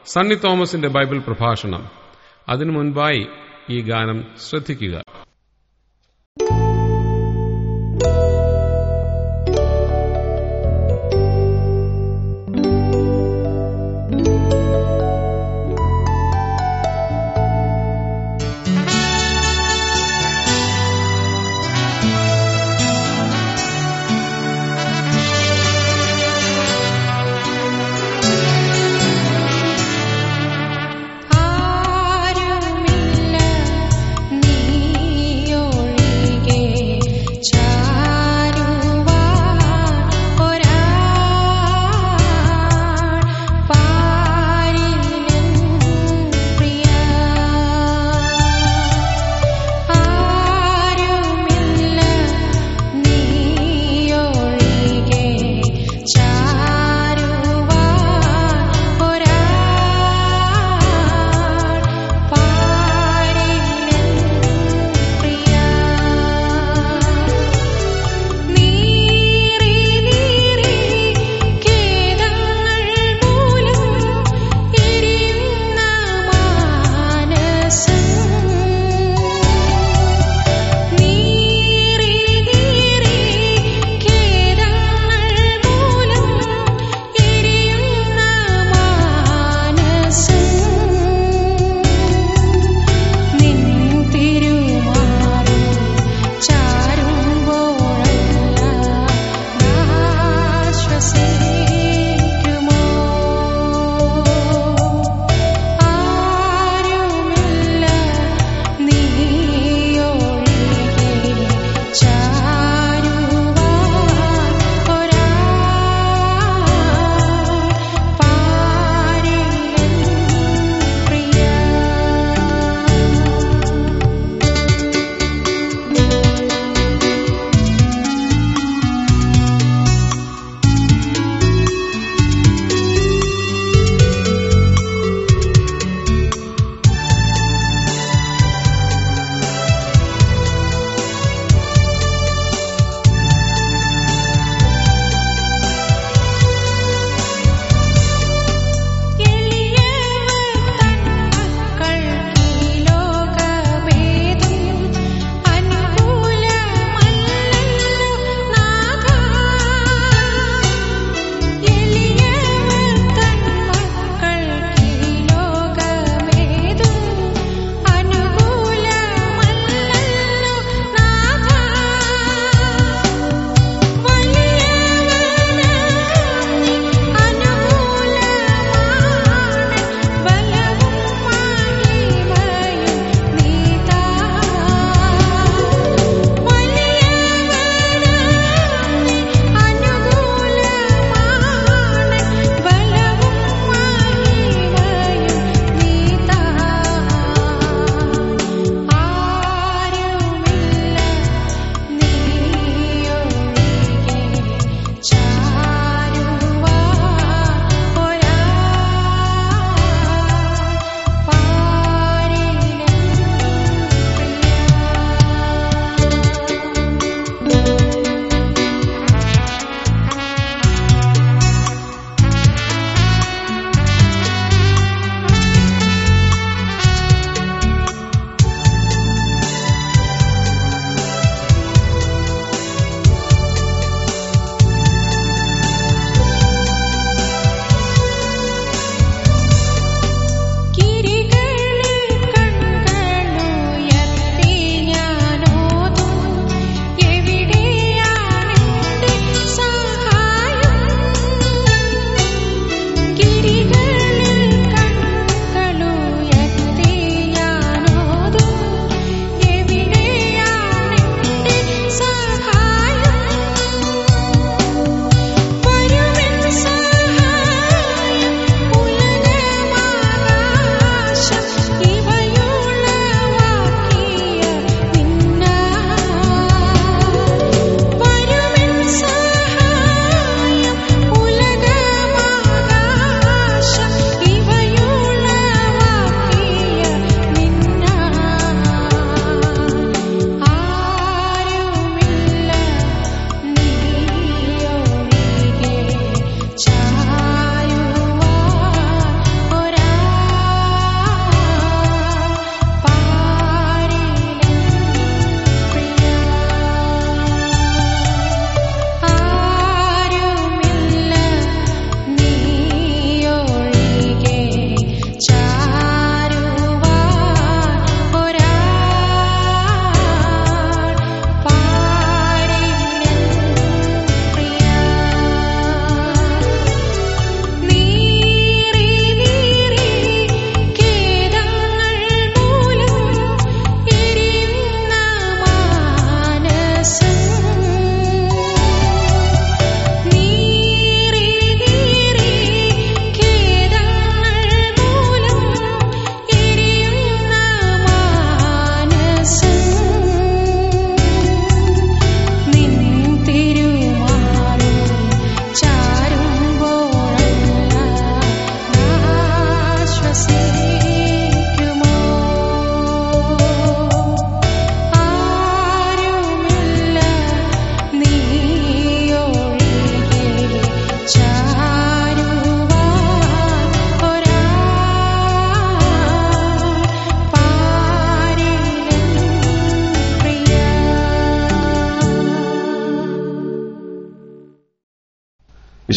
സണ്ണി തോമസിന്റെ ബൈബിൾ പ്രഭാഷണം അതിനു മുൻപായി ഈ ഗാനം ശ്രദ്ധിക്കുക ആരുമില്ല നീ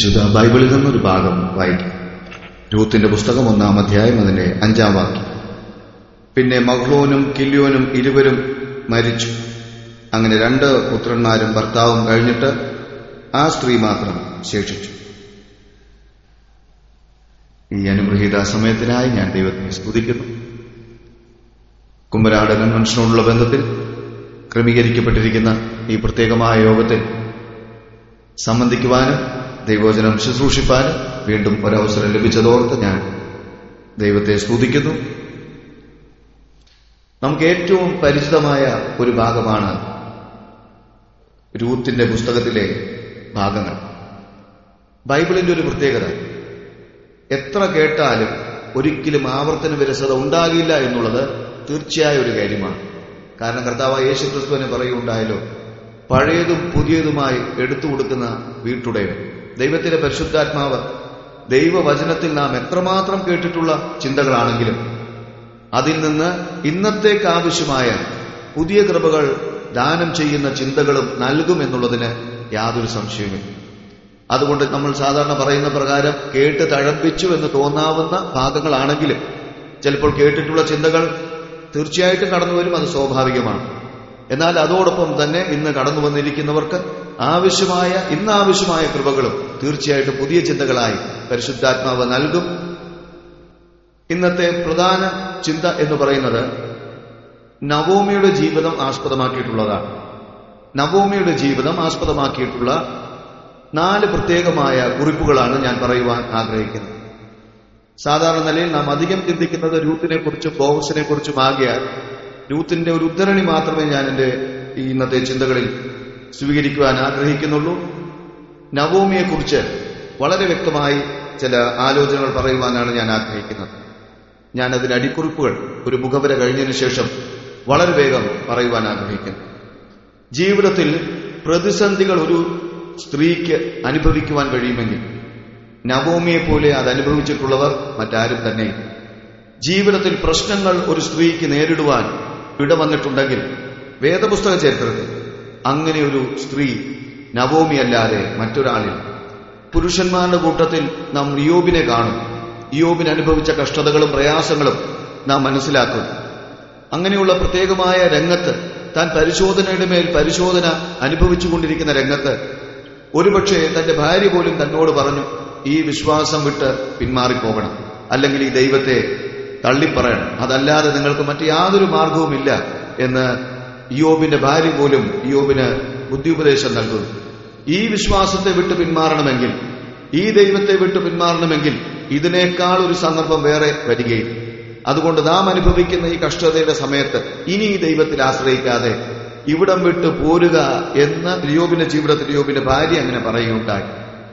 വിശുദ്ധ ബൈബിളിൽ നിന്നൊരു ഭാഗം വായിക്കും രൂത്തിന്റെ പുസ്തകം ഒന്നാം അധ്യായം അതിന്റെ അഞ്ചാം വാക്യം പിന്നെ മഹ്ലോനും കില്യോനും ഇരുവരും മരിച്ചു അങ്ങനെ രണ്ട് പുത്രന്മാരും ഭർത്താവും കഴിഞ്ഞിട്ട് ആ സ്ത്രീ മാത്രം ശേഷിച്ചു ഈ അനുഗ്രഹീത സമയത്തിനായി ഞാൻ ദൈവത്തെ സ്തുതിക്കുന്നു കുമ്പനാട് കൺവെൻഷനോടുള്ള ബന്ധത്തിൽ ക്രമീകരിക്കപ്പെട്ടിരിക്കുന്ന ഈ പ്രത്യേകമായ യോഗത്തിൽ സംബന്ധിക്കുവാനും ദൈവവചനം ശുശ്രൂഷിപ്പാനും വീണ്ടും ഒരവസരം ലഭിച്ചതോർത്ത് ഞാൻ ദൈവത്തെ സ്തുതിക്കുന്നു നമുക്ക് ഏറ്റവും പരിചിതമായ ഒരു ഭാഗമാണ് രൂത്തിന്റെ പുസ്തകത്തിലെ ഭാഗങ്ങൾ ബൈബിളിന്റെ ഒരു പ്രത്യേകത എത്ര കേട്ടാലും ഒരിക്കലും ആവർത്തന വിരസത ഉണ്ടാകില്ല എന്നുള്ളത് തീർച്ചയായ ഒരു കാര്യമാണ് കാരണം കർത്താവ് യേശു ക്രിസ്തുവിനെ പറയുണ്ടായല്ലോ പഴയതും പുതിയതുമായി എടുത്തു കൊടുക്കുന്ന വീട്ടുടയവൻ ദൈവത്തിന്റെ പരിശുദ്ധാത്മാവ് ദൈവവചനത്തിൽ നാം എത്രമാത്രം കേട്ടിട്ടുള്ള ചിന്തകളാണെങ്കിലും അതിൽ നിന്ന് ഇന്നത്തേക്ക് ആവശ്യമായ പുതിയ കൃപകൾ ദാനം ചെയ്യുന്ന ചിന്തകളും നൽകുമെന്നുള്ളതിന് യാതൊരു സംശയവുമില്ല അതുകൊണ്ട് നമ്മൾ സാധാരണ പറയുന്ന പ്രകാരം കേട്ട് തഴപ്പിച്ചു എന്ന് തോന്നാവുന്ന ഭാഗങ്ങളാണെങ്കിലും ചിലപ്പോൾ കേട്ടിട്ടുള്ള ചിന്തകൾ തീർച്ചയായിട്ടും കടന്നു വരും അത് സ്വാഭാവികമാണ് എന്നാൽ അതോടൊപ്പം തന്നെ ഇന്ന് കടന്നു വന്നിരിക്കുന്നവർക്ക് ആവശ്യമായ ഇന്ന് ആവശ്യമായ കൃപകളും തീർച്ചയായിട്ടും പുതിയ ചിന്തകളായി പരിശുദ്ധാത്മാവ് നൽകും ഇന്നത്തെ പ്രധാന ചിന്ത എന്ന് പറയുന്നത് നവോമിയുടെ ജീവിതം ആസ്പദമാക്കിയിട്ടുള്ളതാണ് നവോമിയുടെ ജീവിതം ആസ്പദമാക്കിയിട്ടുള്ള നാല് പ്രത്യേകമായ കുറിപ്പുകളാണ് ഞാൻ പറയുവാൻ ആഗ്രഹിക്കുന്നത് സാധാരണ നിലയിൽ നാം അധികം ചിന്തിക്കുന്നത് രൂത്തിനെ കുറിച്ചും ബോവസിനെ കുറിച്ചും ആകിയാൽ രൂത്തിന്റെ ഒരു ഉദ്ധരണി മാത്രമേ ഞാൻ എൻ്റെ ഈ ഇന്നത്തെ ചിന്തകളിൽ സ്വീകരിക്കുവാൻ ആഗ്രഹിക്കുന്നുള്ളൂ നവോമിയെക്കുറിച്ച് വളരെ വ്യക്തമായി ചില ആലോചനകൾ പറയുവാനാണ് ഞാൻ ആഗ്രഹിക്കുന്നത് ഞാൻ അതിന് അടിക്കുറിപ്പുകൾ ഒരു മുഖവര കഴിഞ്ഞതിന് ശേഷം വളരെ വേഗം പറയുവാൻ ആഗ്രഹിക്കുന്നു ജീവിതത്തിൽ പ്രതിസന്ധികൾ ഒരു സ്ത്രീക്ക് അനുഭവിക്കുവാൻ കഴിയുമെങ്കിൽ നവോമിയെ പോലെ അത് അനുഭവിച്ചിട്ടുള്ളവർ മറ്റാരും തന്നെ ജീവിതത്തിൽ പ്രശ്നങ്ങൾ ഒരു സ്ത്രീക്ക് നേരിടുവാൻ ഇടവന്നിട്ടുണ്ടെങ്കിൽ വേദപുസ്തക ചരിത്രത്തിൽ അങ്ങനെ ഒരു സ്ത്രീ നവോമി അല്ലാതെ മറ്റൊരാളിൽ പുരുഷന്മാരുടെ കൂട്ടത്തിൽ നാം ഇയോബിനെ കാണും ഇയോബിന് അനുഭവിച്ച കഷ്ടതകളും പ്രയാസങ്ങളും നാം മനസ്സിലാക്കും അങ്ങനെയുള്ള പ്രത്യേകമായ രംഗത്ത് താൻ പരിശോധനയുടെ മേൽ പരിശോധന അനുഭവിച്ചുകൊണ്ടിരിക്കുന്ന രംഗത്ത് ഒരുപക്ഷെ തന്റെ ഭാര്യ പോലും തന്നോട് പറഞ്ഞു ഈ വിശ്വാസം വിട്ട് പിന്മാറിപ്പോകണം അല്ലെങ്കിൽ ഈ ദൈവത്തെ തള്ളിപ്പറയണം അതല്ലാതെ നിങ്ങൾക്ക് മറ്റു യാതൊരു മാർഗവുമില്ല എന്ന് ഇയോബിന്റെ ഭാര്യ പോലും ഇയോബിന് ബുദ്ധിയുപദേശം നൽകുന്നു ഈ വിശ്വാസത്തെ വിട്ട് പിന്മാറണമെങ്കിൽ ഈ ദൈവത്തെ വിട്ട് പിന്മാറണമെങ്കിൽ ഇതിനേക്കാൾ ഒരു സന്ദർഭം വേറെ വരികയില്ല അതുകൊണ്ട് നാം അനുഭവിക്കുന്ന ഈ കഷ്ടതയുടെ സമയത്ത് ഇനി ഈ ദൈവത്തിൽ ആശ്രയിക്കാതെ ഇവിടം വിട്ട് പോരുക എന്ന് ലിയോബിന്റെ ജീവിതത്തിൽ ലിയോബിന്റെ ഭാര്യ അങ്ങനെ പറയുകയുണ്ടായി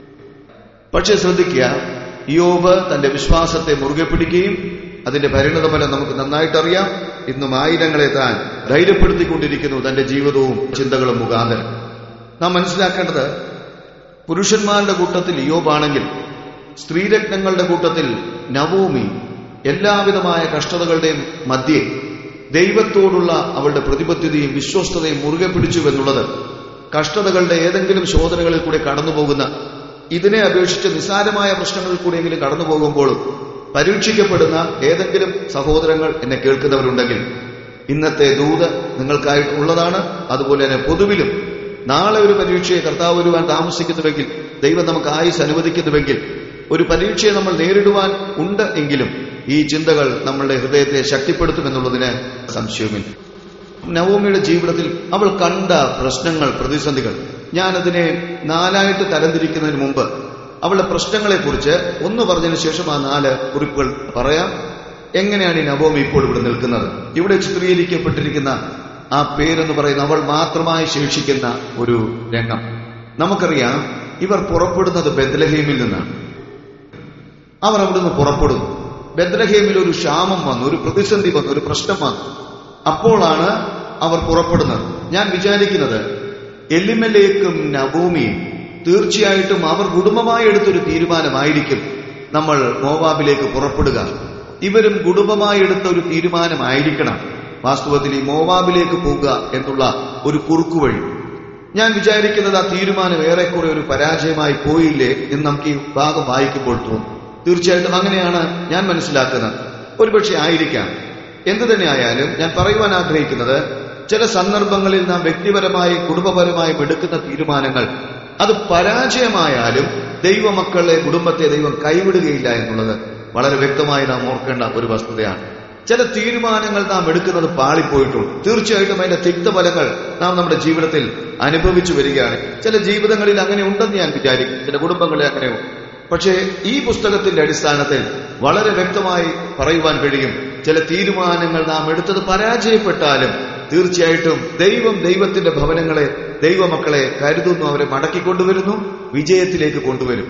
പക്ഷെ ശ്രദ്ധിക്കുക യോബ് തന്റെ വിശ്വാസത്തെ മുറുകെ പിടിക്കുകയും അതിന്റെ പരിണതഫലം നമുക്ക് നന്നായിട്ടറിയാം ഇന്നും ആയിരങ്ങളെ താൻ ധൈര്യപ്പെടുത്തിക്കൊണ്ടിരിക്കുന്നു തന്റെ ജീവിതവും ചിന്തകളും മുഖാന്തരം നാം മനസ്സിലാക്കേണ്ടത് പുരുഷന്മാരുടെ കൂട്ടത്തിൽ യോബാണെങ്കിൽ സ്ത്രീരത്നങ്ങളുടെ കൂട്ടത്തിൽ നവോമി എല്ലാവിധമായ കഷ്ടതകളുടെയും മധ്യേ ദൈവത്തോടുള്ള അവളുടെ പ്രതിബദ്ധതയും വിശ്വസ്തതയും മുറുകെ പിടിച്ചു എന്നുള്ളത് കഷ്ടതകളുടെ ഏതെങ്കിലും ശോധനകളിൽ കൂടെ കടന്നുപോകുന്ന ഇതിനെ അപേക്ഷിച്ച് നിസ്സാരമായ പ്രശ്നങ്ങളിൽ കൂടെയെങ്കിലും കടന്നു പോകുമ്പോഴും പരീക്ഷിക്കപ്പെടുന്ന ഏതെങ്കിലും സഹോദരങ്ങൾ എന്നെ കേൾക്കുന്നവരുണ്ടെങ്കിൽ ഇന്നത്തെ ദൂത് നിങ്ങൾക്കായിട്ടുള്ളതാണ് അതുപോലെ തന്നെ പൊതുവിലും നാളെ ഒരു പരീക്ഷയെ കർത്താവ് വരുവാൻ താമസിക്കുന്നുവെങ്കിൽ ദൈവം നമുക്ക് ആയുസ് അനുവദിക്കുന്നുവെങ്കിൽ ഒരു പരീക്ഷയെ നമ്മൾ നേരിടുവാൻ ഉണ്ട് എങ്കിലും ഈ ചിന്തകൾ നമ്മളുടെ ഹൃദയത്തെ ശക്തിപ്പെടുത്തുമെന്നുള്ളതിന് സംശയവുമില്ല നവോമിയുടെ ജീവിതത്തിൽ അവൾ കണ്ട പ്രശ്നങ്ങൾ പ്രതിസന്ധികൾ ഞാനതിനെ നാലായിട്ട് തരംതിരിക്കുന്നതിന് മുമ്പ് അവളുടെ പ്രശ്നങ്ങളെക്കുറിച്ച് ഒന്ന് പറഞ്ഞതിന് ശേഷം ആ നാല് കുറിപ്പുകൾ പറയാം എങ്ങനെയാണ് ഈ നവോമി ഇപ്പോൾ ഇവിടെ നിൽക്കുന്നത് ഇവിടെ ചിത്രീകരിക്കപ്പെട്ടിരിക്കുന്ന ആ പേരെന്ന് പറയുന്ന അവൾ മാത്രമായി ശേഷിക്കുന്ന ഒരു രംഗം നമുക്കറിയാം ഇവർ പുറപ്പെടുന്നത് ബദ്ലഹീമിൽ നിന്നാണ് അവർ അവിടുന്ന് പുറപ്പെടുന്നു ബദ്ലഹേമിൽ ഒരു ക്ഷാമം വന്നു ഒരു പ്രതിസന്ധി വന്നു ഒരു പ്രശ്നം വന്നു അപ്പോഴാണ് അവർ പുറപ്പെടുന്നത് ഞാൻ വിചാരിക്കുന്നത് എലിമലേക്കും നവോമിയും തീർച്ചയായിട്ടും അവർ കുടുംബമായി എടുത്തൊരു തീരുമാനമായിരിക്കും നമ്മൾ മോവാബിലേക്ക് പുറപ്പെടുക ഇവരും കുടുംബമായി എടുത്ത ഒരു തീരുമാനമായിരിക്കണം വാസ്തവത്തിൽ ഈ മോവാബിലേക്ക് പോകുക എന്നുള്ള ഒരു കുറുക്കുവഴി ഞാൻ വിചാരിക്കുന്നത് ആ തീരുമാനം ഏറെക്കുറെ ഒരു പരാജയമായി പോയില്ലേ എന്ന് നമുക്ക് ഈ ഭാഗം വായിക്കുമ്പോൾ തോന്നും തീർച്ചയായിട്ടും അങ്ങനെയാണ് ഞാൻ മനസ്സിലാക്കുന്നത് ഒരുപക്ഷെ ആയിരിക്കാം എന്തു തന്നെ ആയാലും ഞാൻ പറയുവാൻ ആഗ്രഹിക്കുന്നത് ചില സന്ദർഭങ്ങളിൽ നാം വ്യക്തിപരമായും കുടുംബപരമായും എടുക്കുന്ന തീരുമാനങ്ങൾ അത് പരാജയമായാലും ദൈവമക്കളെ കുടുംബത്തെ ദൈവം കൈവിടുകയില്ല എന്നുള്ളത് വളരെ വ്യക്തമായി നാം ഓർക്കേണ്ട ഒരു വസ്തുതയാണ് ചില തീരുമാനങ്ങൾ നാം എടുക്കുന്നത് പാളിപ്പോയിട്ടുണ്ട് തീർച്ചയായിട്ടും അതിന്റെ തിക്തഫലങ്ങൾ നാം നമ്മുടെ ജീവിതത്തിൽ അനുഭവിച്ചു വരികയാണ് ചില ജീവിതങ്ങളിൽ അങ്ങനെ ഉണ്ടെന്ന് ഞാൻ വിചാരിക്കും ചില കുടുംബങ്ങളിൽ അങ്ങനെയുണ്ട് പക്ഷേ ഈ പുസ്തകത്തിന്റെ അടിസ്ഥാനത്തിൽ വളരെ വ്യക്തമായി പറയുവാൻ കഴിയും ചില തീരുമാനങ്ങൾ നാം എടുത്തത് പരാജയപ്പെട്ടാലും തീർച്ചയായിട്ടും ദൈവം ദൈവത്തിന്റെ ഭവനങ്ങളെ ദൈവമക്കളെ കരുതുന്നു അവരെ മടക്കിക്കൊണ്ടുവരുന്നു വിജയത്തിലേക്ക് കൊണ്ടുവരും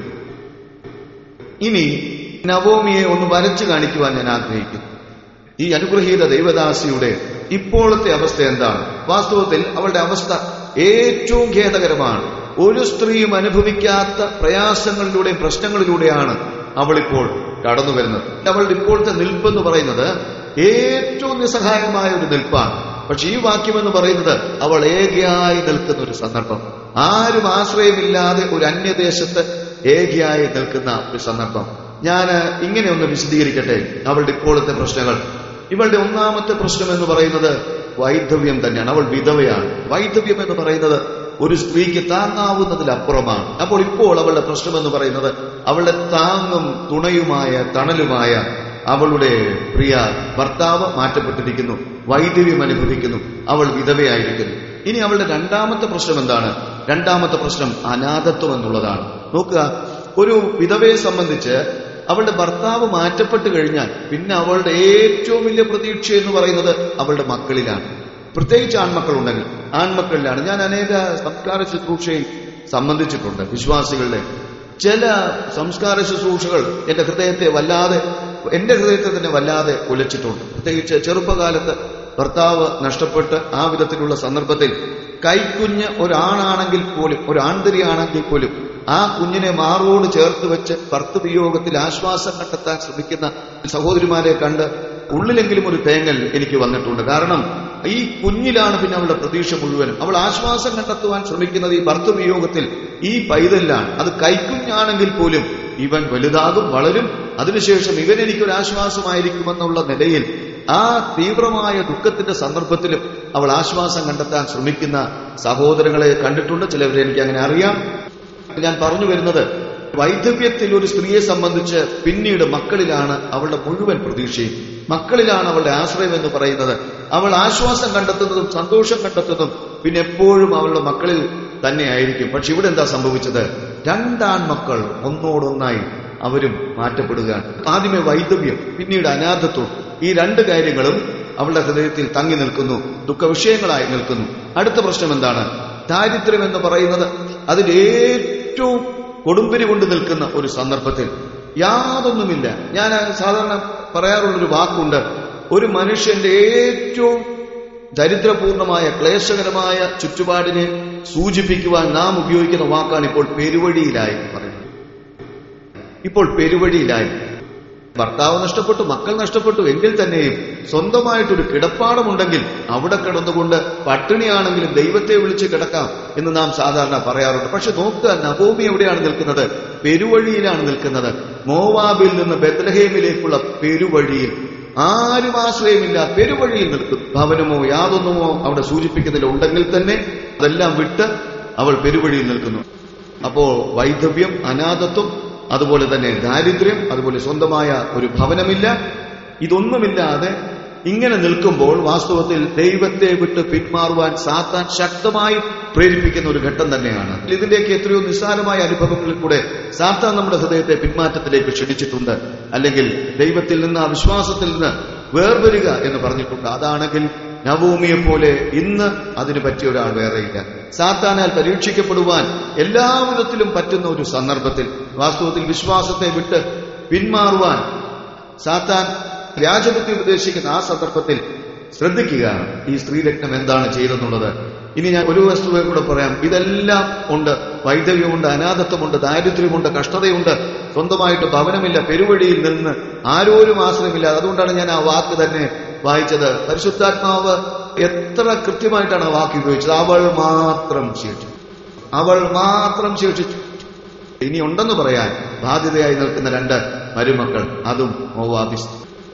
ഇനി നവോമിയെ ഒന്ന് വരച്ചു കാണിക്കുവാൻ ഞാൻ ആഗ്രഹിക്കുന്നു ഈ അനുഗ്രഹീത ദൈവദാസിയുടെ ഇപ്പോഴത്തെ അവസ്ഥ എന്താണ് വാസ്തവത്തിൽ അവളുടെ അവസ്ഥ ഏറ്റവും ഖേദകരമാണ് ഒരു സ്ത്രീയും അനുഭവിക്കാത്ത പ്രയാസങ്ങളിലൂടെയും പ്രശ്നങ്ങളിലൂടെയാണ് അവളിപ്പോൾ കടന്നു വരുന്നത് അവളുടെ ഇപ്പോഴത്തെ നിൽപ്പെന്ന് പറയുന്നത് ഏറ്റവും നിസ്സഹായമായ ഒരു നിൽപ്പാണ് പക്ഷെ ഈ വാക്യം എന്ന് പറയുന്നത് അവൾ ഏകയായി നിൽക്കുന്ന ഒരു സന്ദർഭം ആരും ആശ്രയമില്ലാതെ ഒരു അന്യദേശത്ത് ഏകയായി നിൽക്കുന്ന ഒരു സന്ദർഭം ഞാൻ ഇങ്ങനെ ഒന്ന് വിശദീകരിക്കട്ടെ അവളുടെ ഇപ്പോഴത്തെ പ്രശ്നങ്ങൾ ഇവളുടെ ഒന്നാമത്തെ പ്രശ്നം എന്ന് പറയുന്നത് വൈധവ്യം തന്നെയാണ് അവൾ വിധവയാണ് വൈധവ്യം എന്ന് പറയുന്നത് ഒരു സ്ത്രീക്ക് താങ്ങാവുന്നതിലപ്പുറമാണ് അപ്പോൾ ഇപ്പോൾ അവളുടെ പ്രശ്നം എന്ന് പറയുന്നത് അവളുടെ താങ്ങും തുണയുമായ തണലുമായ അവളുടെ പ്രിയ ഭർത്താവ് മാറ്റപ്പെട്ടിരിക്കുന്നു വൈദ്യവ്യം അനുഭവിക്കുന്നു അവൾ വിധവയായിരിക്കുന്നു ഇനി അവളുടെ രണ്ടാമത്തെ പ്രശ്നം എന്താണ് രണ്ടാമത്തെ പ്രശ്നം അനാഥത്വം എന്നുള്ളതാണ് നോക്കുക ഒരു വിധവയെ സംബന്ധിച്ച് അവളുടെ ഭർത്താവ് മാറ്റപ്പെട്ടു കഴിഞ്ഞാൽ പിന്നെ അവളുടെ ഏറ്റവും വലിയ പ്രതീക്ഷ എന്ന് പറയുന്നത് അവളുടെ മക്കളിലാണ് പ്രത്യേകിച്ച് ആൺമക്കളുണ്ടെങ്കിൽ ആൺമക്കളിലാണ് ഞാൻ അനേക സംസ്കാര ശുശ്രൂഷയിൽ സംബന്ധിച്ചിട്ടുണ്ട് വിശ്വാസികളുടെ ചില സംസ്കാര ശുശ്രൂഷകൾ എന്റെ ഹൃദയത്തെ വല്ലാതെ എന്റെ ഹൃദയത്തെ തന്നെ വല്ലാതെ ഉലച്ചിട്ടുണ്ട് പ്രത്യേകിച്ച് ചെറുപ്പകാലത്ത് ഭർത്താവ് നഷ്ടപ്പെട്ട് ആ വിധത്തിലുള്ള സന്ദർഭത്തിൽ കൈക്കുഞ്ഞ് ഒരാണാണെങ്കിൽ പോലും ഒരു ആൺതിരിയാണെങ്കിൽ പോലും ആ കുഞ്ഞിനെ മാറോട് ചേർത്ത് വെച്ച് ഭർത്തൃവിയോഗത്തിൽ ആശ്വാസം കണ്ടെത്താൻ ശ്രമിക്കുന്ന സഹോദരിമാരെ കണ്ട് ഉള്ളിലെങ്കിലും ഒരു തേങ്ങൽ എനിക്ക് വന്നിട്ടുണ്ട് കാരണം ഈ കുഞ്ഞിലാണ് പിന്നെ അവളുടെ പ്രതീക്ഷ മുഴുവനും അവൾ ആശ്വാസം കണ്ടെത്തുവാൻ ശ്രമിക്കുന്നത് ഈ ഭർത്തൃവിയോഗത്തിൽ ഈ പൈതലിലാണ് അത് കൈക്കുഞ്ഞാണെങ്കിൽ പോലും ഇവൻ വലുതാകും വളരും അതിനുശേഷം ഇവൻ എനിക്കൊരു ആശ്വാസമായിരിക്കുമെന്നുള്ള നിലയിൽ ആ തീവ്രമായ ദുഃഖത്തിന്റെ സന്ദർഭത്തിലും അവൾ ആശ്വാസം കണ്ടെത്താൻ ശ്രമിക്കുന്ന സഹോദരങ്ങളെ കണ്ടിട്ടുണ്ട് ചിലവരെ എനിക്ക് അങ്ങനെ അറിയാം ഞാൻ പറഞ്ഞു വരുന്നത് വൈധവ്യത്തിൽ ഒരു സ്ത്രീയെ സംബന്ധിച്ച് പിന്നീട് മക്കളിലാണ് അവളുടെ മുഴുവൻ പ്രതീക്ഷയും മക്കളിലാണ് അവളുടെ ആശ്രയം എന്ന് പറയുന്നത് അവൾ ആശ്വാസം കണ്ടെത്തുന്നതും സന്തോഷം കണ്ടെത്തുന്നതും പിന്നെ എപ്പോഴും അവളുടെ മക്കളിൽ തന്നെയായിരിക്കും പക്ഷെ ഇവിടെ എന്താ സംഭവിച്ചത് രണ്ടാൺമക്കൾ ഒന്നോടൊന്നായി അവരും മാറ്റപ്പെടുകയാണ് ആദ്യമേ വൈദവ്യം പിന്നീട് അനാഥത്വം ഈ രണ്ട് കാര്യങ്ങളും അവളുടെ ഹൃദയത്തിൽ തങ്ങി നിൽക്കുന്നു ദുഃഖവിഷയങ്ങളായി നിൽക്കുന്നു അടുത്ത പ്രശ്നം എന്താണ് ദാരിദ്ര്യം എന്ന് പറയുന്നത് അതിന്റെ ഏറ്റവും കൊടുമ്പിരി കൊണ്ട് നിൽക്കുന്ന ഒരു സന്ദർഭത്തിൽ യാതൊന്നുമില്ല ഞാൻ സാധാരണ പറയാറുള്ളൊരു വാക്കുണ്ട് ഒരു മനുഷ്യന്റെ ഏറ്റവും ദരിദ്രപൂർണമായ ക്ലേശകരമായ ചുറ്റുപാടിനെ സൂചിപ്പിക്കുവാൻ നാം ഉപയോഗിക്കുന്ന വാക്കാണ് ഇപ്പോൾ പെരുവഴിയിലായി പറയുന്നത് ഇപ്പോൾ പെരുവഴിയിലായി ഭർത്താവ് നഷ്ടപ്പെട്ടു മക്കൾ നഷ്ടപ്പെട്ടു എങ്കിൽ തന്നെയും സ്വന്തമായിട്ടൊരു കിടപ്പാടമുണ്ടെങ്കിൽ അവിടെ കിടന്നുകൊണ്ട് പട്ടിണിയാണെങ്കിലും ദൈവത്തെ വിളിച്ച് കിടക്കാം എന്ന് നാം സാധാരണ പറയാറുണ്ട് പക്ഷെ നോക്കുക നവോമി എവിടെയാണ് നിൽക്കുന്നത് പെരുവഴിയിലാണ് നിൽക്കുന്നത് മോവാബിൽ നിന്ന് ബദ്ലഹേമിലേക്കുള്ള പെരുവഴിയിൽ ആരും ആശ്രയമില്ല പെരുവഴിയിൽ നിൽക്കും ഭവനമോ യാതൊന്നുമോ അവിടെ സൂചിപ്പിക്കുന്നില്ല ഉണ്ടെങ്കിൽ തന്നെ അതെല്ലാം വിട്ട് അവൾ പെരുവഴിയിൽ നിൽക്കുന്നു അപ്പോ വൈധവ്യം അനാഥത്വം അതുപോലെ തന്നെ ദാരിദ്ര്യം അതുപോലെ സ്വന്തമായ ഒരു ഭവനമില്ല ഇതൊന്നുമില്ലാതെ ഇങ്ങനെ നിൽക്കുമ്പോൾ വാസ്തവത്തിൽ ദൈവത്തെ വിട്ട് പിന്മാറുവാൻ സാത്താൻ ശക്തമായി പ്രേരിപ്പിക്കുന്ന ഒരു ഘട്ടം തന്നെയാണ് ഇതിന്റെയൊക്കെ എത്രയോ നിസ്സാരമായ അനുഭവങ്ങളിൽ കൂടെ സാത്താൻ നമ്മുടെ ഹൃദയത്തെ പിന്മാറ്റത്തിലേക്ക് ക്ഷണിച്ചിട്ടുണ്ട് അല്ലെങ്കിൽ ദൈവത്തിൽ നിന്ന് ആ വിശ്വാസത്തിൽ നിന്ന് വേർവരിക എന്ന് പറഞ്ഞിട്ടുണ്ട് അതാണെങ്കിൽ നവോമിയെ പോലെ ഇന്ന് അതിന് പറ്റിയ ഒരാൾ വേറെയില്ല സാത്താനാൽ പരീക്ഷിക്കപ്പെടുവാൻ എല്ലാ വിധത്തിലും പറ്റുന്ന ഒരു സന്ദർഭത്തിൽ വാസ്തവത്തിൽ വിശ്വാസത്തെ വിട്ട് പിന്മാറുവാൻ സാത്താൻ വ്യാജബുദ്ധി ഉപദേശിക്കുന്ന ആ സന്ദർഭത്തിൽ ശ്രദ്ധിക്കുക ഈ സ്ത്രീരത്നം എന്താണ് ചെയ്തെന്നുള്ളത് ഇനി ഞാൻ ഒരു വസ്തുവെ കൂടെ പറയാം ഇതെല്ലാം ഉണ്ട് വൈദവ്യമുണ്ട് അനാഥത്വമുണ്ട് ദാരിദ്ര്യമുണ്ട് കഷ്ടതയുണ്ട് സ്വന്തമായിട്ട് ഭവനമില്ല പെരുവഴിയിൽ നിന്ന് ആരോരും ആശ്രയമില്ല അതുകൊണ്ടാണ് ഞാൻ ആ വാക്ക് തന്നെ വായിച്ചത് പരിശുദ്ധാത്മാവ് എത്ര കൃത്യമായിട്ടാണ് ആ വാക്ക് ഉപയോഗിച്ചത് അവൾ മാത്രം ശേഷിച്ചു അവൾ മാത്രം ശേഷിച്ചു ഇനി ഉണ്ടെന്ന് പറയാൻ ബാധ്യതയായി നിൽക്കുന്ന രണ്ട് മരുമക്കൾ അതും മോവാബിസ്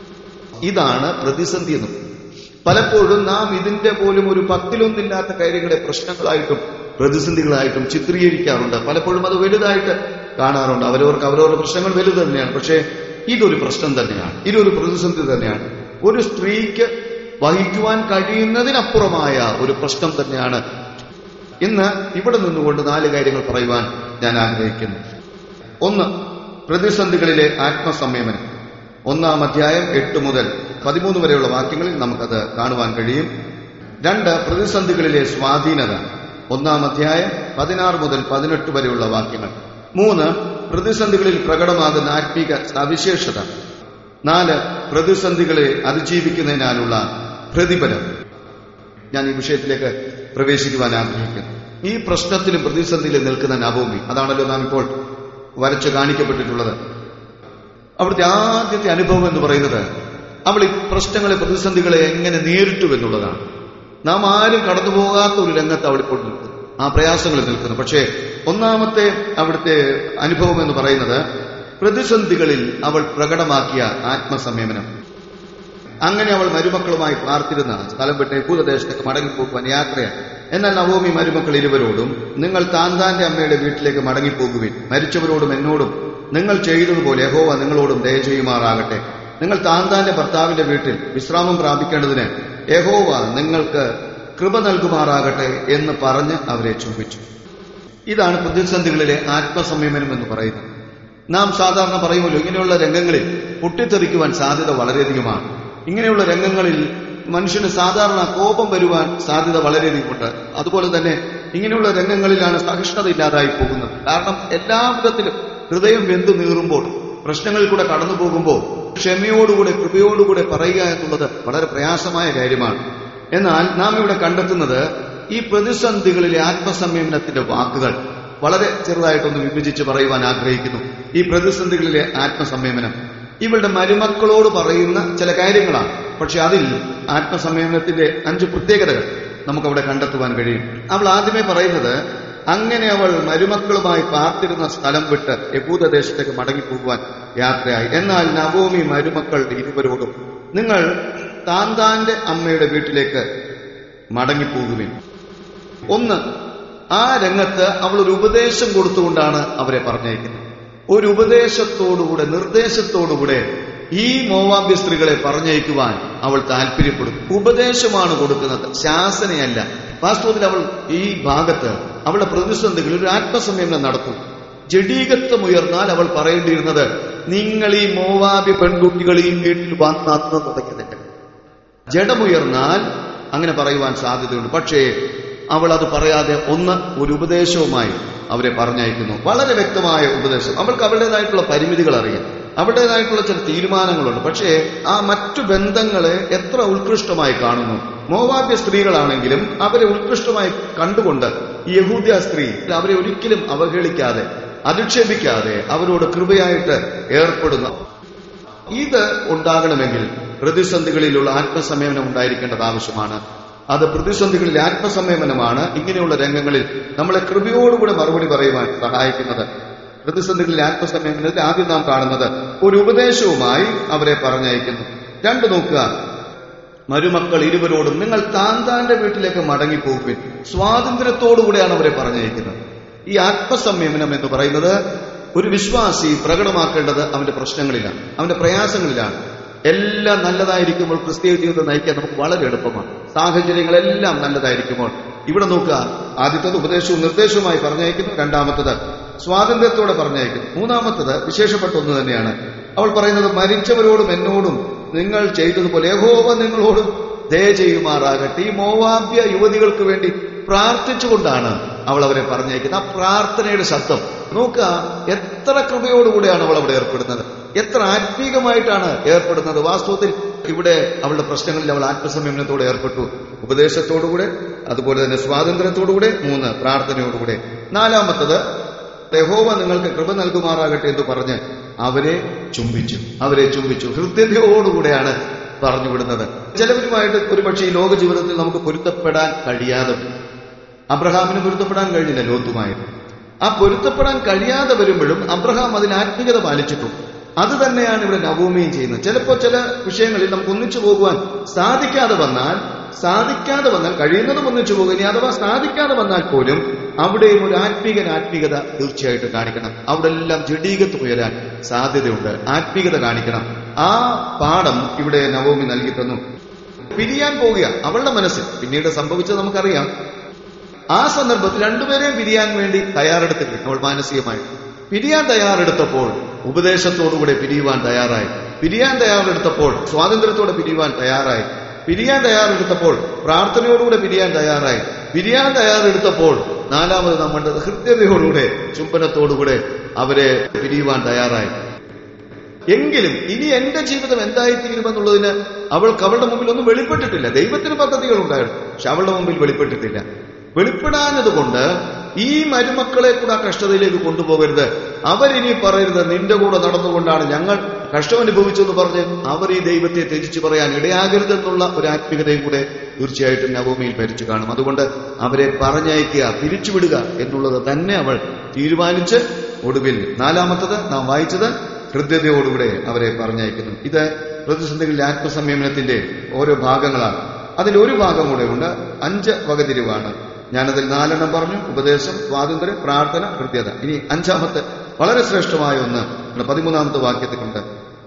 ഇതാണ് പ്രതിസന്ധി എന്ന് പലപ്പോഴും നാം ഇതിന്റെ പോലും ഒരു പത്തിലൊന്നില്ലാത്ത കാര്യങ്ങളെ പ്രശ്നങ്ങളായിട്ടും പ്രതിസന്ധികളായിട്ടും ചിത്രീകരിക്കാറുണ്ട് പലപ്പോഴും അത് വലുതായിട്ട് കാണാറുണ്ട് അവരവർക്ക് അവരവരുടെ പ്രശ്നങ്ങൾ വലുത് തന്നെയാണ് പക്ഷേ ഇതൊരു പ്രശ്നം തന്നെയാണ് ഇതൊരു പ്രതിസന്ധി തന്നെയാണ് ഒരു സ്ത്രീക്ക് വഹിക്കുവാൻ കഴിയുന്നതിനപ്പുറമായ ഒരു പ്രശ്നം തന്നെയാണ് ഇന്ന് ഇവിടെ നിന്നുകൊണ്ട് നാല് കാര്യങ്ങൾ പറയുവാൻ ഞാൻ ആഗ്രഹിക്കുന്നു ഒന്ന് പ്രതിസന്ധികളിലെ ആത്മസംയമനം ഒന്നാം അധ്യായം എട്ട് മുതൽ പതിമൂന്ന് വരെയുള്ള വാക്യങ്ങളിൽ നമുക്കത് കാണുവാൻ കഴിയും രണ്ട് പ്രതിസന്ധികളിലെ സ്വാധീനത ഒന്നാം അധ്യായം പതിനാറ് മുതൽ പതിനെട്ട് വരെയുള്ള വാക്യങ്ങൾ മൂന്ന് പ്രതിസന്ധികളിൽ പ്രകടമാകുന്ന ആത്മീക സവിശേഷത നാല് പ്രതിസന്ധികളെ അതിജീവിക്കുന്നതിനാലുള്ള പ്രതിഫലം ഞാൻ ഈ വിഷയത്തിലേക്ക് പ്രവേശിക്കുവാൻ ആഗ്രഹിക്കുന്നു ഈ പ്രശ്നത്തിലും പ്രതിസന്ധിയിലും നിൽക്കുന്ന നവോമി അതാണല്ലോ നാം ഇപ്പോൾ വരച്ച് കാണിക്കപ്പെട്ടിട്ടുള്ളത് അവിടുത്തെ ആദ്യത്തെ അനുഭവം എന്ന് പറയുന്നത് അവൾ ഈ പ്രശ്നങ്ങളെ പ്രതിസന്ധികളെ എങ്ങനെ നേരിട്ടു എന്നുള്ളതാണ് നാം ആരും കടന്നു പോകാത്ത ഒരു രംഗത്ത് അവൾ ഇപ്പോൾ നിൽക്കുന്നു ആ പ്രയാസങ്ങളിൽ നിൽക്കുന്നു പക്ഷേ ഒന്നാമത്തെ അവിടുത്തെ അനുഭവം എന്ന് പറയുന്നത് പ്രതിസന്ധികളിൽ അവൾ പ്രകടമാക്കിയ ആത്മസംയമനം അങ്ങനെ അവൾ മരുമക്കളുമായി പാർത്തിരുന്ന സ്ഥലം വിട്ട് യഹൂദദേശത്തേക്ക് മടങ്ങിപ്പോകുവാൻ യാത്രയാണ് എന്നാൽ നവോമി മരുമക്കൾ ഇരുവരോടും നിങ്ങൾ താന്താന്റെ അമ്മയുടെ വീട്ടിലേക്ക് മടങ്ങിപ്പോകുവിൻ മരിച്ചവരോടും എന്നോടും നിങ്ങൾ ചെയ്തതുപോലെ യഹോവ നിങ്ങളോടും ദയ ചെയ്യുമാറാകട്ടെ നിങ്ങൾ താന്താന്റെ ഭർത്താവിന്റെ വീട്ടിൽ വിശ്രാമം പ്രാപിക്കേണ്ടതിന് യഹോവ നിങ്ങൾക്ക് കൃപ നൽകുമാറാകട്ടെ എന്ന് പറഞ്ഞ് അവരെ ചുംബിച്ചു ഇതാണ് പ്രതിസന്ധികളിലെ ആത്മസംയമനം എന്ന് പറയുന്നത് നാം സാധാരണ പറയുമല്ലോ ഇങ്ങനെയുള്ള രംഗങ്ങളിൽ പൊട്ടിത്തെറിക്കുവാൻ സാധ്യത വളരെയധികമാണ് ഇങ്ങനെയുള്ള രംഗങ്ങളിൽ മനുഷ്യന് സാധാരണ കോപം വരുവാൻ സാധ്യത വളരെയധികമുണ്ട് അതുപോലെ തന്നെ ഇങ്ങനെയുള്ള രംഗങ്ങളിലാണ് സഹിഷ്ണുത ഇല്ലാതായി പോകുന്നത് കാരണം എല്ലാ വിധത്തിലും ഹൃദയം വെന്തു നീറുമ്പോൾ പ്രശ്നങ്ങളിൽ കൂടെ കടന്നു പോകുമ്പോൾ ക്ഷമയോടുകൂടെ കൃപയോടുകൂടെ പറയുക എന്നുള്ളത് വളരെ പ്രയാസമായ കാര്യമാണ് എന്നാൽ നാം ഇവിടെ കണ്ടെത്തുന്നത് ഈ പ്രതിസന്ധികളിലെ ആത്മസംയമനത്തിന്റെ വാക്കുകൾ വളരെ ചെറുതായിട്ടൊന്ന് വിഭജിച്ച് പറയുവാൻ ആഗ്രഹിക്കുന്നു ഈ പ്രതിസന്ധികളിലെ ആത്മസംയമനം ഇവളുടെ മരുമക്കളോട് പറയുന്ന ചില കാര്യങ്ങളാണ് പക്ഷെ അതിൽ ആത്മസംയമനത്തിന്റെ അഞ്ച് പ്രത്യേകതകൾ നമുക്കവിടെ കണ്ടെത്തുവാൻ കഴിയും അവൾ ആദ്യമേ പറയുന്നത് അങ്ങനെ അവൾ മരുമക്കളുമായി പാർത്തിരുന്ന സ്ഥലം വിട്ട് യഹൂദദേശത്തേക്ക് മടങ്ങിപ്പോകുവാൻ യാത്രയായി എന്നാൽ നവോമി മരുമക്കൾ ഇരുവരോടും നിങ്ങൾ താന്താന്റെ അമ്മയുടെ വീട്ടിലേക്ക് മടങ്ങിപ്പോകുവിൻ ഒന്ന് ആ രംഗത്ത് അവൾ ഒരു ഉപദേശം കൊടുത്തുകൊണ്ടാണ് അവരെ പറഞ്ഞയക്കുന്നത് ഒരു ഉപദേശത്തോടുകൂടെ നിർദ്ദേശത്തോടുകൂടെ ഈ മോവാബ്യ സ്ത്രീകളെ പറഞ്ഞയക്കുവാൻ അവൾ താല്പര്യപ്പെടുന്നു ഉപദേശമാണ് കൊടുക്കുന്നത് ശാസനയല്ല വാസ്തവത്തിൽ അവൾ ഈ ഭാഗത്ത് അവളുടെ പ്രതിസന്ധികളിൽ ഒരു ആത്മസംയമനം നടത്തും ജഡീകത്വം ഉയർന്നാൽ അവൾ പറയേണ്ടിയിരുന്നത് നിങ്ങൾ ഈ മോവാബി പെൺകുട്ടികൾ ഈ വീട്ടിൽ വന്ന് അന്ന് തുടങ്ങിയതിന്റെ ജഡമുയർന്നാൽ അങ്ങനെ പറയുവാൻ സാധ്യതയുണ്ട് പക്ഷേ അവൾ അത് പറയാതെ ഒന്ന് ഒരു ഉപദേശവുമായി അവരെ പറഞ്ഞയക്കുന്നു വളരെ വ്യക്തമായ ഉപദേശം അവൾക്ക് അവളുടേതായിട്ടുള്ള പരിമിതികൾ അറിയാം അവളുടേതായിട്ടുള്ള ചില തീരുമാനങ്ങളുണ്ട് പക്ഷേ ആ മറ്റു ബന്ധങ്ങളെ എത്ര ഉത്കൃഷ്ടമായി കാണുന്നു മോവാബ്യ സ്ത്രീകളാണെങ്കിലും അവരെ ഉത്കൃഷ്ടമായി കണ്ടുകൊണ്ട് ഈ യഹൂദ്യ സ്ത്രീ അവരെ ഒരിക്കലും അവഹേളിക്കാതെ അധിക്ഷേപിക്കാതെ അവരോട് കൃപയായിട്ട് ഏർപ്പെടുന്നു ഇത് ഉണ്ടാകണമെങ്കിൽ പ്രതിസന്ധികളിലുള്ള ആത്മസംയമനം ഉണ്ടായിരിക്കേണ്ടത് ആവശ്യമാണ് അത് പ്രതിസന്ധികളിൽ ആത്മസംയമനമാണ് ഇങ്ങനെയുള്ള രംഗങ്ങളിൽ നമ്മളെ കൃപയോടുകൂടെ മറുപടി പറയുവാൻ സഹായിക്കുന്നത് പ്രതിസന്ധികളിൽ ആത്മസംയമനത്തിൽ ആദ്യം നാം കാണുന്നത് ഒരു ഉപദേശവുമായി അവരെ പറഞ്ഞയക്കുന്നു രണ്ട് നോക്കുക മരുമക്കൾ ഇരുവരോടും നിങ്ങൾ താന്താന്റെ വീട്ടിലേക്ക് മടങ്ങിപ്പോകുവിൻ സ്വാതന്ത്ര്യത്തോടുകൂടെയാണ് അവരെ പറഞ്ഞയക്കുന്നത് ഈ ആത്മസംയമനം എന്ന് പറയുന്നത് ഒരു വിശ്വാസി പ്രകടമാക്കേണ്ടത് അവന്റെ പ്രശ്നങ്ങളിലാണ് അവന്റെ പ്രയാസങ്ങളിലാണ് എല്ലാം നല്ലതായിരിക്കുമ്പോൾ ക്രിസ്തീയ ജീവിതം നയിക്കാൻ നമുക്ക് വളരെ എളുപ്പമാണ് സാഹചര്യങ്ങളെല്ലാം നല്ലതായിരിക്കുമ്പോൾ ഇവിടെ നോക്കുക ആദ്യത്തത് ഉപദേശവും നിർദ്ദേശവുമായി പറഞ്ഞയക്കുന്നു രണ്ടാമത്തത് സ്വാതന്ത്ര്യത്തോടെ പറഞ്ഞയക്കുന്നു മൂന്നാമത്തത് വിശേഷപ്പെട്ട ഒന്ന് തന്നെയാണ് അവൾ പറയുന്നത് മരിച്ചവരോടും എന്നോടും നിങ്ങൾ ചെയ്തതുപോലെ യഹോവ നിങ്ങളോടും ദയ ചെയ്യുമാറാകട്ടെ ഈ മോവാബ്യ യുവതികൾക്ക് വേണ്ടി പ്രാർത്ഥിച്ചുകൊണ്ടാണ് അവൾ അവരെ പറഞ്ഞേക്കുന്നത് ആ പ്രാർത്ഥനയുടെ ശബ്ദം നോക്കുക എത്ര കൃപയോടുകൂടെയാണ് അവൾ അവിടെ ഏർപ്പെടുന്നത് എത്ര ആത്മീകമായിട്ടാണ് ഏർപ്പെടുന്നത് വാസ്തവത്തിൽ ഇവിടെ അവളുടെ പ്രശ്നങ്ങളിൽ അവൾ ആത്മസംയമനത്തോടെ ഏർപ്പെട്ടു ഉപദേശത്തോടുകൂടെ അതുപോലെ തന്നെ സ്വാതന്ത്ര്യത്തോടുകൂടെ മൂന്ന് പ്രാർത്ഥനയോടുകൂടെ നാലാമത്തത് യഹോവ നിങ്ങൾക്ക് കൃപ നൽകുമാറാകട്ടെ എന്ന് പറഞ്ഞ് അവരെ ചുംബിച്ചു അവരെ ചുംബിച്ചു ഹൃദ്യതയോടുകൂടെയാണ് പറഞ്ഞുവിടുന്നത് ചിലവരുമായിട്ട് ഒരുപക്ഷെ ഈ ലോക ജീവിതത്തിൽ നമുക്ക് പൊരുത്തപ്പെടാൻ കഴിയാതെ വരും. അബ്രഹാമിന് പൊരുത്തപ്പെടാൻ കഴിഞ്ഞില്ല ലോത്തുമായി ആ പൊരുത്തപ്പെടാൻ കഴിയാതെ വരുമ്പോഴും അബ്രഹാം അതിന് ആത്മീയത പാലിച്ചിട്ടുണ്ട് അത് തന്നെയാണ് ഇവിടെ നവോമിയും ചെയ്യുന്നത് ചിലപ്പോൾ ചില വിഷയങ്ങളിൽ നമുക്ക് ഒന്നിച്ചു പോകുവാൻ സാധിക്കാതെ വന്നാൽ സാധിക്കാതെ വന്നാൽ കഴിയുന്നതും ഒന്നിച്ചു പോകും ഇനി അഥവാ സാധിക്കാതെ വന്നാൽ പോലും അവിടെയും ഒരു ആത്മീകൻ ആത്മീകത തീർച്ചയായിട്ടും കാണിക്കണം അവിടെ എല്ലാം ജഡീകത്ത് ഉയരാൻ സാധ്യതയുണ്ട് ആത്മീകത കാണിക്കണം ആ പാഠം ഇവിടെ നവോമി നൽകി തന്നു പിരിയാൻ പോവുക അവളുടെ മനസ്സിൽ പിന്നീട് സംഭവിച്ചത് നമുക്കറിയാം ആ സന്ദർഭത്തിൽ രണ്ടുപേരെയും പിരിയാൻ വേണ്ടി തയ്യാറെടുത്തിട്ടുണ്ട് അവൾ മാനസികമായി പിരിയാൻ തയ്യാറെടുത്തപ്പോൾ ഉപദേശത്തോടുകൂടെ പിരിയുവാൻ തയ്യാറായി പിരിയാൻ തയ്യാറെടുത്തപ്പോൾ സ്വാതന്ത്ര്യത്തോടെ പിരിയുവാൻ തയ്യാറായി പിരിയാൻ തയ്യാറെടുത്തപ്പോൾ പ്രാർത്ഥനയോടുകൂടെ പിരിയാൻ തയ്യാറായി പിരിയാൻ തയ്യാറെടുത്തപ്പോൾ നാലാമത് നമ്മുടെ ഹൃദ്യതയോടുകൂടെ ചുംബനത്തോടുകൂടെ അവരെ പിരിയുവാൻ തയ്യാറായി എങ്കിലും ഇനി എന്റെ ജീവിതം എന്തായിത്തീരുമെന്നുള്ളതിന് അവൾക്ക് അവളുടെ മുമ്പിൽ ഒന്നും വെളിപ്പെട്ടിട്ടില്ല ദൈവത്തിന് പദ്ധതികൾ ഉണ്ടായിരുന്നു പക്ഷെ അവളുടെ മുമ്പിൽ വെളിപ്പെട്ടിട്ടില്ല വെളിപ്പെടാഞ്ഞതുകൊണ്ട് ഈ മരുമക്കളെ കൂടെ ആ കഷ്ടതയിലേക്ക് കൊണ്ടുപോകരുത് അവരിനി പറയരുത് നിന്റെ കൂടെ നടന്നുകൊണ്ടാണ് ഞങ്ങൾ കഷ്ടം അനുഭവിച്ചെന്ന് പറഞ്ഞ് അവർ ഈ ദൈവത്തെ ത്യജിച്ചു പറയാൻ ഇടയാകരുതെന്നുള്ള ഒരു ആത്മീയതയും കൂടെ തീർച്ചയായിട്ടും നവമിയിൽ ഭരിച്ചു കാണും അതുകൊണ്ട് അവരെ പറഞ്ഞയക്കുക പിരിച്ചുവിടുക എന്നുള്ളത് തന്നെ അവൾ തീരുമാനിച്ച് ഒടുവിൽ നാലാമത്തത് നാം വായിച്ചത് ഹൃദ്യതയോടുകൂടെ അവരെ പറഞ്ഞയക്കുന്നു ഇത് പ്രതിസന്ധികളിലെ ആത്മസംയമനത്തിന്റെ ഓരോ ഭാഗങ്ങളാണ് അതിൽ ഒരു ഭാഗം കൂടെ ഉണ്ട് അഞ്ച് വകതിരിവാണ് ഞാനതിൽ നാലെണ്ണം പറഞ്ഞു ഉപദേശം സ്വാതന്ത്ര്യം പ്രാർത്ഥന ഹൃദ്യത ഇനി അഞ്ചാമത്തെ വളരെ ശ്രേഷ്ഠമായ ഒന്ന് നമ്മുടെ പതിമൂന്നാമത്തെ വാക്യത്തിലുണ്ട്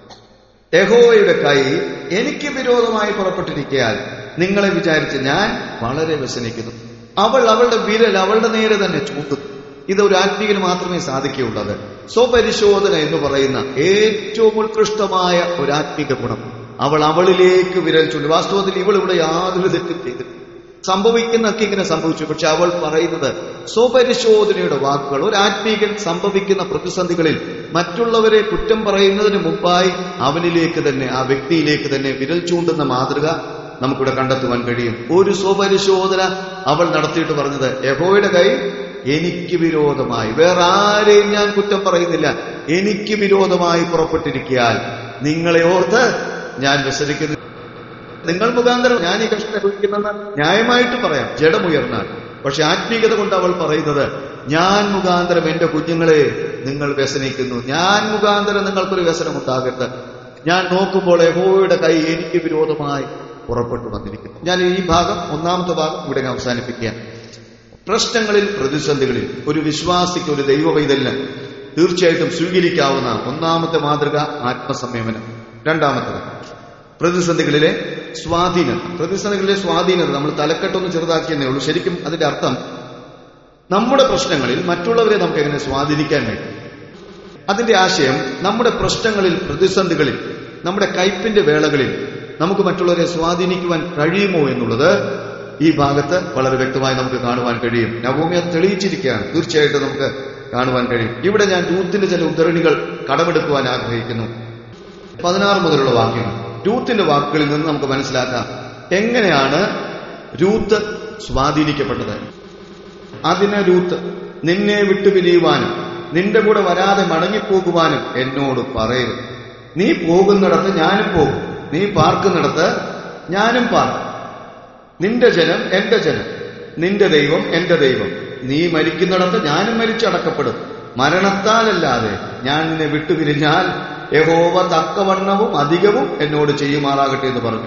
യഹോവയുടെ കൈ എനിക്ക് വിരോധമായി പുറപ്പെട്ടിരിക്കയാൽ നിങ്ങളെ വിചാരിച്ച് ഞാൻ വളരെ വ്യസനിക്കുന്നു അവൾ അവളുടെ വിരൽ അവളുടെ നേരെ തന്നെ ചൂണ്ടുന്നു ഇത് ഒരു ആത്മീകന് മാത്രമേ സാധിക്കുകയുള്ളത് സ്വപരിശോധന എന്ന് പറയുന്ന ഏറ്റവും ഉത്കൃഷ്ടമായ ഒരു ആത്മീക ഗുണം അവൾ അവളിലേക്ക് വിരൽ ചൂണ്ടി വാസ്തവത്തിൽ ഇവൾ ഇവിടെ യാതൊരു തെറ്റും ചെയ്തിട്ടില്ല സംഭവിക്കുന്നൊക്കെ ഇങ്ങനെ സംഭവിച്ചു പക്ഷെ അവൾ പറയുന്നത് സ്വപരിശോധനയുടെ വാക്കുകൾ ഒരു ആത്മീകൻ സംഭവിക്കുന്ന പ്രതിസന്ധികളിൽ മറ്റുള്ളവരെ കുറ്റം പറയുന്നതിന് മുമ്പായി അവനിലേക്ക് തന്നെ ആ വ്യക്തിയിലേക്ക് തന്നെ വിരൽ ചൂണ്ടുന്ന മാതൃക നമുക്കിവിടെ കണ്ടെത്തുവാൻ കഴിയും ഒരു സ്വപരിശോധന അവൾ നടത്തിയിട്ട് പറഞ്ഞത് യഹോയുടെ കൈ എനിക്ക് വിരോധമായി വേറെ ആരെയും ഞാൻ കുറ്റം പറയുന്നില്ല എനിക്ക് വിരോധമായി പുറപ്പെട്ടിരിക്കാൻ നിങ്ങളെ ഓർത്ത് ഞാൻ വ്യസനിക്കുന്നു നിങ്ങൾ മുഖാന്തരം ഞാൻ ഈ കഷ്ടം അനുഭവിക്കുന്നെന്ന് ന്യായമായിട്ട് പറയാം ജഡമുയർന്നാൽ പക്ഷെ ആത്മീയത കൊണ്ട് അവൾ പറയുന്നത് ഞാൻ മുഖാന്തരം എന്റെ കുഞ്ഞുങ്ങളെ നിങ്ങൾ വ്യസനിക്കുന്നു ഞാൻ മുഖാന്തരം നിങ്ങൾക്കൊരു വ്യസനം ഉണ്ടാകരുത് ഞാൻ നോക്കുമ്പോൾ യഹോയുടെ കൈ എനിക്ക് വിരോധമായി പുറപ്പെട്ടു വന്നിരിക്കുന്നു ഞാൻ ഈ ഭാഗം ഒന്നാമത്തെ ഭാഗം ഇവിടെ ഞാൻ അവസാനിപ്പിക്കുക പ്രശ്നങ്ങളിൽ പ്രതിസന്ധികളിൽ ഒരു വിശ്വാസിക്ക് ഒരു ദൈവവൈതലിന് തീർച്ചയായിട്ടും സ്വീകരിക്കാവുന്ന ഒന്നാമത്തെ മാതൃക ആത്മസംയമനം രണ്ടാമത്തത് പ്രതിസന്ധികളിലെ സ്വാധീനത പ്രതിസന്ധികളിലെ സ്വാധീനത നമ്മൾ തലക്കെട്ടൊന്ന് ചെറുതാക്കിയെന്നേ ഉള്ളൂ ശരിക്കും അതിന്റെ അർത്ഥം നമ്മുടെ പ്രശ്നങ്ങളിൽ മറ്റുള്ളവരെ നമുക്ക് എങ്ങനെ സ്വാധീനിക്കാൻ വേണ്ടി അതിന്റെ ആശയം നമ്മുടെ പ്രശ്നങ്ങളിൽ പ്രതിസന്ധികളിൽ നമ്മുടെ കയ്പിന്റെ വേളകളിൽ നമുക്ക് മറ്റുള്ളവരെ സ്വാധീനിക്കുവാൻ കഴിയുമോ എന്നുള്ളത് ഈ ഭാഗത്ത് വളരെ വ്യക്തമായി നമുക്ക് കാണുവാൻ കഴിയും നവോമി അത് തെളിയിച്ചിരിക്കുകയാണ് തീർച്ചയായിട്ടും നമുക്ക് കാണുവാൻ കഴിയും ഇവിടെ ഞാൻ രൂത്തിന്റെ ചില ഉദ്ധരണികൾ കടമെടുക്കുവാൻ ആഗ്രഹിക്കുന്നു പതിനാറ് മുതലുള്ള വാക്യങ്ങൾ രൂത്തിന്റെ വാക്കുകളിൽ നിന്ന് നമുക്ക് മനസ്സിലാക്കാം എങ്ങനെയാണ് രൂത്ത് സ്വാധീനിക്കപ്പെട്ടത് അതിന് രൂത്ത് നിന്നെ വിട്ടുപിരിയുവാനും നിന്റെ കൂടെ വരാതെ മടങ്ങിപ്പോകുവാനും എന്നോട് പറയരുത് നീ പോകുന്നിടത്ത് ഞാനും പോകും നീ പാർക്കുന്നിടത്ത് ഞാനും പാർക്കും നിന്റെ ജനം എന്റെ ജനം നിന്റെ ദൈവം എന്റെ ദൈവം നീ മരിക്കുന്നിടത്ത് ഞാനും മരിച്ചടക്കപ്പെടും മരണത്താലല്ലാതെ ഞാൻ നിന്നെ വിട്ടുപിരിഞ്ഞാൽ യഹോവ തക്കവണ്ണവും അധികവും എന്നോട് ചെയ്യുമാറാകട്ടെ എന്ന് പറഞ്ഞു